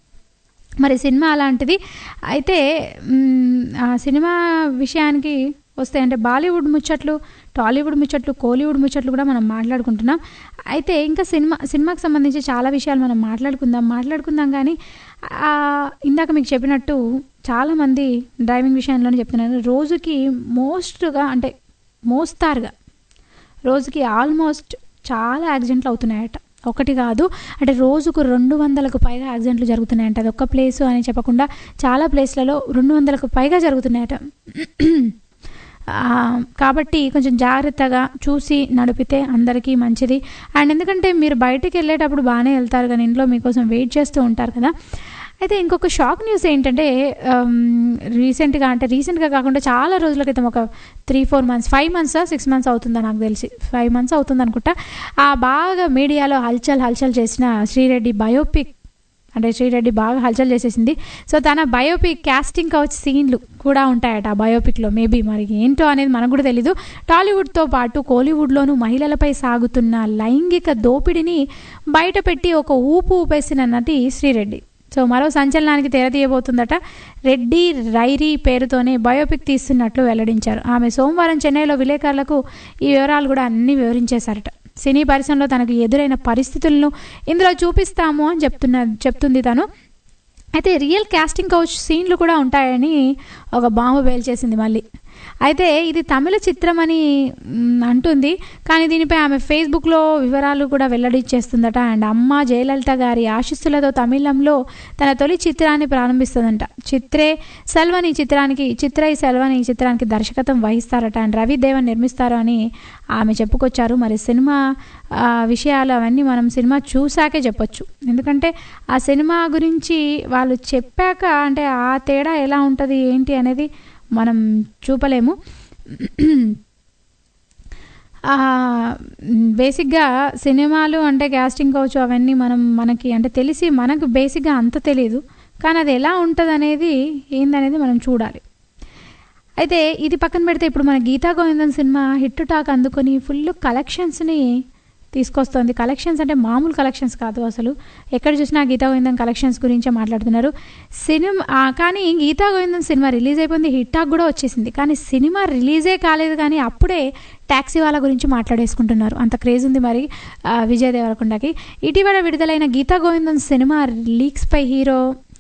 Speaker 4: మరి సినిమా అలాంటిది అయితే మ్, ఆ సినిమా విషయానికి వస్తే అంటే బాలీవుడ్ ముచ్చట్లు టాలీవుడ్ ముచ్చట్లు కోలీవుడ్ ముచ్చట్లు కూడా మనం మాట్లాడుకుంటున్నాం అయితే ఇంకా సినిమా సినిమాకి సంబంధించి చాలా విషయాలు మనం మాట్లాడుకుందాం మాట్లాడుకుందాం కానీ ఆ, ఇందాక మీకు చెప్పినట్టు చాలామంది డ్రైవింగ్ విషయంలోనే చెప్తున్నారు రోజుకి మోస్ట్గా అంటే మోస్తారుగా రోజుకి ఆల్మోస్ట్ చాలా యాక్సిడెంట్లు అవుతున్నాయట ఒకటి కాదు అంటే రోజుకు రెండు వందలకు పైగా యాక్సిడెంట్లు జరుగుతున్నాయంట అది ఒక్క ప్లేసు అని చెప్పకుండా చాలా ప్లేస్లలో రెండు వందలకు పైగా జరుగుతున్నాయట ఆ, కాబట్టి కొంచెం జాగ్రత్తగా చూసి నడిపితే అందరికీ మంచిది అండ్ ఎందుకంటే మీరు బయటికి వెళ్ళేటప్పుడు బాగానే వెళ్తారు కానీ ఇంట్లో మీకోసం వెయిట్ చేస్తూ ఉంటారు కదా అయితే ఇంకొక షాక్ న్యూస్ ఏంటంటే రీసెంట్గా అంటే రీసెంట్గా కాకుండా చాలా రోజుల క్రితం ఒక three four months five months six months అవుతుందా నాకు తెలిసి ఫైవ్ మంత్స్ అవుతుంది అనుకుంటా ఆ బాగా మీడియాలో హల్చల్ హల్చల్ చేసిన శ్రీరెడ్డి బయోపిక్ అంటే శ్రీరెడ్డి బాగా హల్చల్ చేసేసింది సో తన బయోపిక్ క్యాస్టింగ్ కౌచ్ సీన్లు కూడా ఉంటాయట ఆ బయోపిక్లో మేబీ మరి ఏంటో అనేది మనకు కూడా తెలీదు టాలీవుడ్తో పాటు కోలీవుడ్లోనూ మహిళలపై సాగుతున్న లైంగిక దోపిడీని బయటపెట్టి ఒక ఊపు ఊపేసిన నటి శ్రీరెడ్డి సో మరో సంచలనానికి తెరతీయబోతుందట రెడ్డి రైరీ పేరుతోనే బయోపిక్ తీస్తున్నట్లు వెల్లడించారు ఆమె సోమవారం చెన్నైలో విలేకరులకు ఈ వివరాలు కూడా అన్ని వివరించేశారట సినీ పరిశ్రమలో తనకు ఎదురైన పరిస్థితులను ఇందులో చూపిస్తాము అని చెప్తున్న చెప్తుంది తను అయితే రియల్ కాస్టింగ్ కౌచ్ సీన్లు కూడా ఉంటాయని ఒక బాంబు పేల్చేసింది మళ్ళీ అయితే ఇది తమిళ చిత్రం అని మ్, అంటుంది కానీ దీనిపై ఆమె ఫేస్బుక్లో వివరాలు కూడా వెల్లడించేస్తుందట అండ్ అమ్మ జయలలిత గారి ఆశీస్సులతో తమిళంలో తన తొలి చిత్రాన్ని ప్రారంభిస్తుందంట చిత్రే సెల్వన్ ఈ చిత్రానికి చిత్రై సెల్వన్ ఈ చిత్రానికి దర్శకత్వం వహిస్తారట అండ్ రవి దేవన్ నిర్మిస్తారు అని ఆమె చెప్పుకొచ్చారు మరి సినిమా ఆ, విషయాలు అవన్నీ మనం సినిమా చూసాకే చెప్పొచ్చు ఎందుకంటే ఆ సినిమా గురించి వాళ్ళు చెప్పాక అంటే ఆ తేడా ఎలా ఉంటుంది ఏంటి అనేది మనం చూపలేము ఆ, బేసిక్గా సినిమాలు అంటే క్యాస్టింగ్ కావచ్చు అవన్నీ మనం మనకి అంటే తెలిసి మనకు బేసిక్గా అంత తెలియదు కానీ అది ఎలా ఉంటుంది అనేది ఏందనేది మనం చూడాలి అయితే ఇది పక్కన పెడితే ఇప్పుడు మన గీతా గోవిందన్ సినిమా హిట్ టాక్ అందుకొని ఫుల్ కలెక్షన్స్ని తీసుకొస్తోంది కలెక్షన్స్ అంటే మామూలు కలెక్షన్స్ కాదు అసలు ఎక్కడ చూసినా గీతా గోవిందం కలెక్షన్స్ గురించే మాట్లాడుతున్నారు సినిమా ఆ, కానీ గీతా గోవిందం సినిమా రిలీజ్ అయిపోయింది హిట్ టాక్ కూడా వచ్చేసింది కానీ సినిమా రిలీజే కాలేదు కానీ అప్పుడే ట్యాక్సీ వాళ్ళ గురించి మాట్లాడేసుకుంటున్నారు అంత క్రేజ్ ఉంది మరి ఆ, విజయ్ దేవరకొండకి ఇటీవల విడుదలైన గీతా గోవిందం సినిమా లీక్స్పై హీరో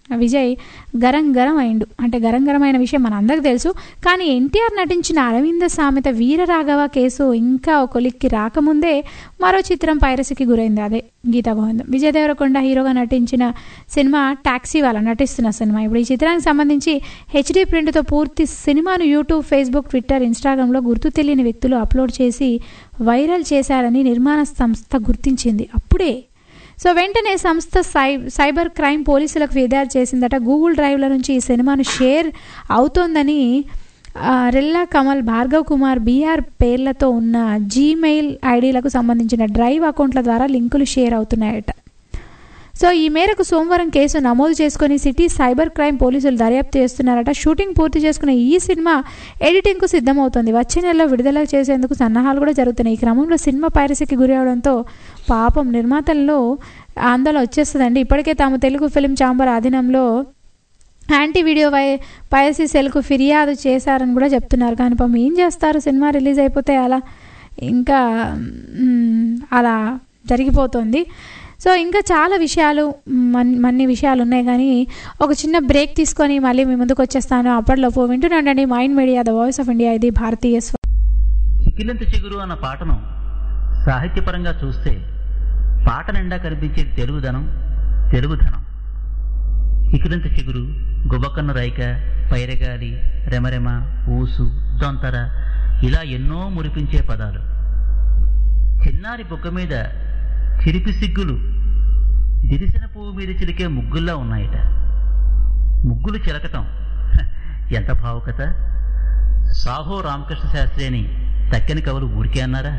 Speaker 4: విజయ్ గరం గరం అయిండు అంటే గరం గరం అయిన విషయం మన అందరికి తెలుసు కానీ ఎన్టీఆర్ నటించిన అరవింద సామెత వీరరాఘవ కేసు ఇంకా ఒక కొలిక్కి రాకముందే మరో చిత్రం పైరసీకి గురైంది అదే గీతా గోవిందం విజయ్ దేవరకొండ హీరోగా నటించిన సినిమా టాక్సీ వాళ్ళ నటిస్తున్న సినిమా ఇప్పుడు ఈ చిత్రానికి సంబంధించి హెచ్డీ ప్రింట్తో పూర్తి సినిమాను యూట్యూబ్ ఫేస్బుక్ ట్విట్టర్ ఇన్స్టాగ్రామ్లో గుర్తు తెలియని వ్యక్తులు అప్లోడ్ చేసి వైరల్ చేశారని నిర్మాణ సంస్థ గుర్తించింది అప్పుడే సో వెంటనే సంస్థ సై సైబర్ క్రైమ్ పోలీసులకు ఫిర్యాదు చేసిందట గూగుల్ డ్రైవ్ల నుంచి ఈ సినిమాను షేర్ అవుతోందని ఆ, రెల్లా కమల్ భార్గవ్ కుమార్ బీఆర్ పేర్లతో ఉన్న జీమెయిల్ ఐడీలకు సంబంధించిన డ్రైవ్ అకౌంట్ల ద్వారా లింకులు షేర్ అవుతున్నాయట సో ఈ మేరకు సోమవారం కేసు నమోదు చేసుకుని సిటీ సైబర్ క్రైమ్ పోలీసులు దర్యాప్తు చేస్తున్నారట షూటింగ్ పూర్తి చేసుకున్న ఈ సినిమా ఎడిటింగ్కు సిద్ధమవుతోంది వచ్చే నెలలో విడుదల చేసేందుకు సన్నాహాలు కూడా జరుగుతున్నాయి ఈ క్రమంలో సినిమా పైరసీకి గురి అవడంతో పాపం నిర్మాతల్లో ఆందోళన వచ్చేస్తుందండి ఇప్పటికే తాము తెలుగు ఫిలిం ఛాంబర్ ఆధీనంలో యాంటీ వీడియో వై పైరసీ సెల్కు ఫిర్యాదు చేశారని కూడా చెప్తున్నారు కానీ పాపం ఏం చేస్తారు సినిమా రిలీజ్ అయిపోతే అలా ఇంకా మ్, అలా జరిగిపోతుంది సో ఇంకా చాలా విషయాలు మన్ మన్ని విషయాలు ఉన్నాయి కానీ ఒక చిన్న బ్రేక్ తీసుకొని మళ్ళీ మీ ముందుకు వచ్చేస్తాను అప్పటిలోపు వింటున్నాండి Mind media the voice of India ఇది భారతీయ స్వ
Speaker 13: చికిలింత చిగురు అన్న పాటను సాహిత్యపరంగా చూస్తే పాట నిండా కనిపించే తెలుగుదనం తెలుగుధనం చికిలింత చిగురు గుబకన్న రైక పైరగాలి రెమరెమ ఊసు దొంతర ఇలా ఎన్నో మురిపించే పదాలు చిన్నారి బుగ్గ మీద చిరిపి సిగ్గులు దిరిసిన పువ్వు మీద చిలికే ముగ్గుల్లా ఉన్నాయట ముగ్గులు చిలకటం హ, ఎంత భావుకత సాహో రామకృష్ణ శాస్త్రి అని తక్కని కవులు ఊరికే అన్నారా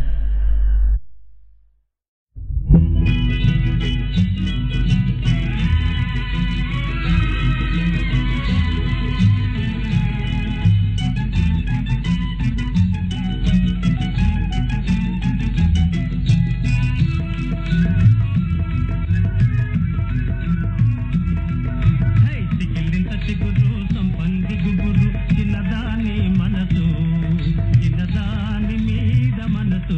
Speaker 9: హై చికిలింత చిగురు సంపంగి గుబురు చిన్నదాని మనసు చిన్నదాని మీద మనసు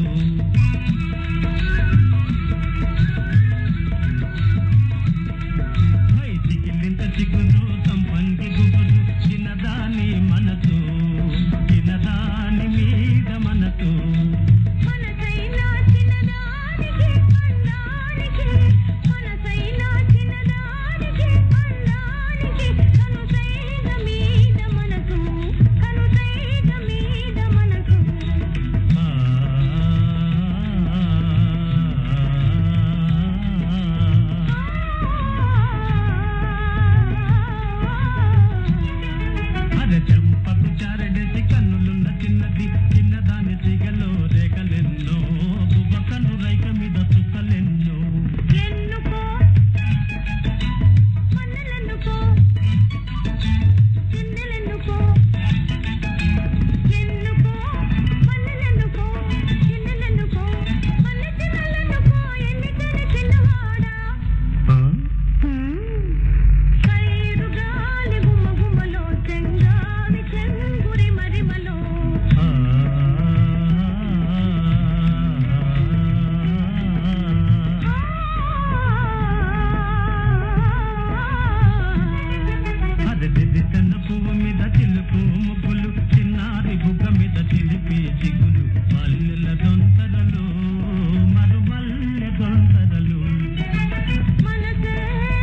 Speaker 9: హై చికిలింత చిగురు సంపంగి గుబురు చిన్నదాని మనసు చిన్నదాని మీద మనసు
Speaker 5: మనసైనా చిన్నదానికి అందానికి మనసైనా చిన్నదానికి అందానికి కనుసైగ మీద మనసు కనుసైగ మీద మనసు
Speaker 9: అరే చెంపకు చారడేసి కన్నులున్న చిన్నది చిన్నదాని సిగలో రేఖలెన్నో బువ్వ కన్ను రైక మీద చుక్కలెన్నో
Speaker 5: ఎన్నుకో మన్నెలెన్నుకో చిన్నెలెన్నుకో ఎన్నుకో మన్నెలెన్నుకో చిన్నెలెన్నుకో మన్నె చిన్నెలెన్నుకో ఎన్నికని చిన్నవాడా కైరు గాలి గుమ గుమలో చెంగావి చెంగురి మరిమలో
Speaker 9: అది దిదితన్న పువ్వు మీద చిలుపు ముగ్గులు చిన్నారి బుగ్గ మీద చిలిపి చిగులు మల్లెల దొంతరలు మరుమల్లె దొంతరలు
Speaker 5: మనసే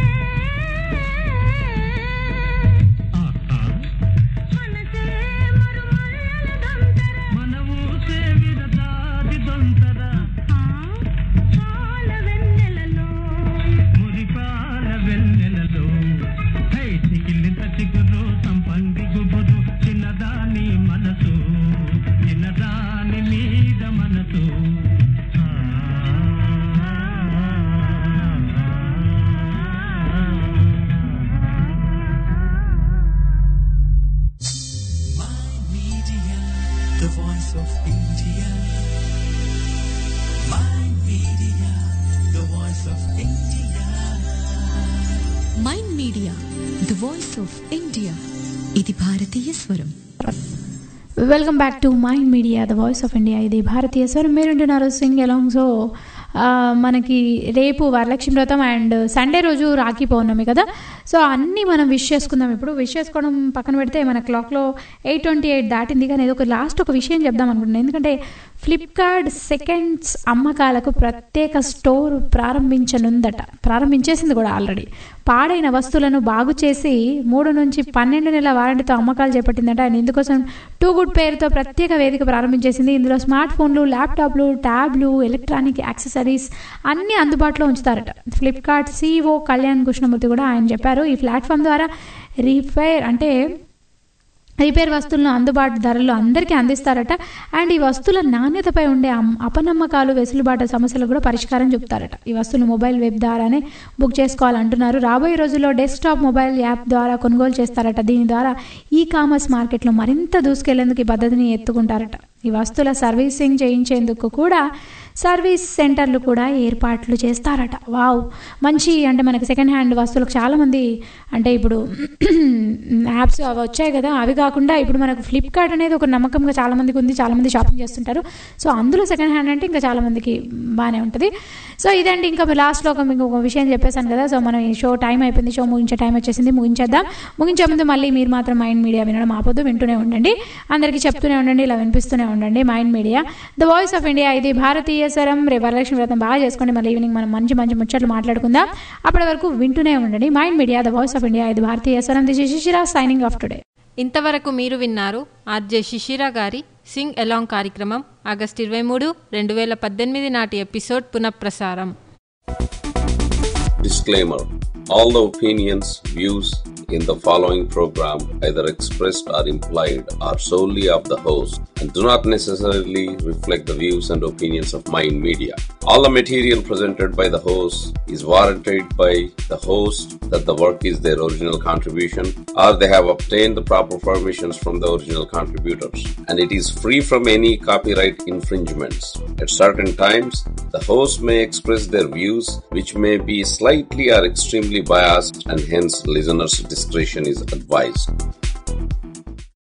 Speaker 5: మనసే మరుమల్లెల దొంతర
Speaker 9: మన ఊసే విరదాది దొంతర
Speaker 5: పాల వెన్నెలలో
Speaker 9: మురిపాల వెన్నెలలో హై చికిలింత చిగురు సంపంగి గుబురు చిన్నదాని మనసు చిన్నదాని మీద మనసు
Speaker 1: Media, the voice of India. My media, the voice of India.
Speaker 2: Mind media the voice of India ఇది భారతీయ స్వరం
Speaker 4: welcome back to mind media the voice of India ఇది భారతీయ స్వరం మీరు వింటున్నారు సింగ్ ఎలాంగ్ సో ఆ, మనకి రేపు వరలక్ష్మి వ్రతం అండ్ సండే రోజు రాఖీ పౌర్ణమి కదా సో అన్నీ మనం విష్ చేసుకుందాం ఇప్పుడు విష్ చేసుకోవడం పక్కన పెడితే మన క్లాక్లో ఎయిట్ ట్వంటీ ఎయిట్ దాటింది కానీ ఇది ఒక లాస్ట్ ఒక విషయం చెప్దాం అనుకుంటున్నాను ఎందుకంటే ఫ్లిప్కార్ట్ సెకండ్స్ అమ్మకాలకు ప్రత్యేక స్టోర్ ప్రారంభించనుందట ప్రారంభించేసింది కూడా ఆల్రెడీ పాడైన వస్తువులను బాగు చేసి మూడు నుంచి పన్నెండు నెలల వారంటీతో అమ్మకాలు చేపట్టిందట అండ్ ఇందుకోసం టూ గుడ్ పేరుతో ప్రత్యేక వేదిక ప్రారంభించేసింది ఇందులో స్మార్ట్ ఫోన్లు ల్యాప్టాప్లు ట్యాబ్లు ఎలక్ట్రానిక్ యాక్సెసరీస్ అన్నీ అందుబాటులో ఉంచుతారట ఫ్లిప్కార్ట్ సీఈఓ కళ్యాణ్ కృష్ణమూర్తి కూడా ఆయన చెప్పారు ఈ ప్లాట్ఫామ్ ద్వారా రిపేర్ అంటే రిపేర్ వస్తువులను అందుబాటు ధరల్లో అందరికీ అందిస్తారట అండ్ ఈ వస్తువుల నాణ్యతపై ఉండే అమ్- అపనమ్మకాలు వెసులుబాటు సమస్యలు కూడా పరిష్కారం చెప్తారట ఈ వస్తువులు మొబైల్ వెబ్ ద్వారానే బుక్ చేసుకోవాలంటున్నారు రాబోయే రోజుల్లో డెస్క్టాప్ మొబైల్ యాప్ ద్వారా కొనుగోలు చేస్తారట దీని ద్వారా ఈ కామర్స్ మార్కెట్లో మరింత దూసుకెళ్లేందుకు ఈ పద్ధతిని ఎత్తుకుంటారట ఈ వస్తువుల సర్వీసింగ్ చేయించేందుకు కూడా సర్వీస్ సెంటర్లు కూడా ఏర్పాట్లు చేస్తారట వావ్ మంచి అంటే మనకి సెకండ్ హ్యాండ్ వస్తువులకు చాలామంది అంటే ఇప్పుడు యాప్స్ అవి వచ్చాయి కదా అవి కాకుండా ఇప్పుడు మనకు ఫ్లిప్కార్ట్ అనేది ఒక నమ్మకంగా చాలామందికి ఉంది చాలామంది షాపింగ్ చేస్తుంటారు సో అందులో సెకండ్ హ్యాండ్ అంటే ఇంకా చాలామందికి బాగానే ఉంటుంది సో ఇదండి ఇంకా లాస్ట్లో ఒక మీకు ఒక విషయం చెప్పేశాను కదా సో మనం ఈ షో టైం అయిపోయింది షో ముగించే టైం వచ్చేసింది ముగించేద్దాం ముగించే ముందు మళ్ళీ మీరు మాత్రం మైండ్ మీడియా వినడం ఆపొద్దు వింటూనే ఉండండి అందరికీ చెప్తూనే ఉండండి ఇలా వినిపిస్తూనే ఉండండి mind media the voice of India ఇది భారతీయ స్వరం రేపు వరలక్ష్మి వ్రతం బాగా చేసుకోండి మళ్ళీ ఈవినింగ్ మనం మంచి మంచి ముచ్చట్లు మాట్లాడుకుందాం అప్పటి వరకు వింటూనే ఉండండి mind media the voice of India ఇది భారతీయ స్వరం Disha Shishira signing off today
Speaker 3: ఇంతవరకు మీరు విన్నారు ఆర్జే శిశిర గారి సింగ్ ఎలాంగ్ కార్యక్రమం ఆగస్టు ఇరవై మూడు రెండు వేల పద్దెనిమిది నాటి ఎపిసోడ్ పునఃప్రసారం
Speaker 6: Disclaimer All the opinions, views in the following program, either expressed or implied, are solely of the host and do not necessarily reflect the views and opinions of Mind Media. All the material presented by the host is warranted by the host that the work is their original contribution or they have obtained the proper permissions from the original contributors and it is free from any copyright infringements. At certain times, the host may express their views which may be slightly or extremely biased and hence listeners' discretion is advised.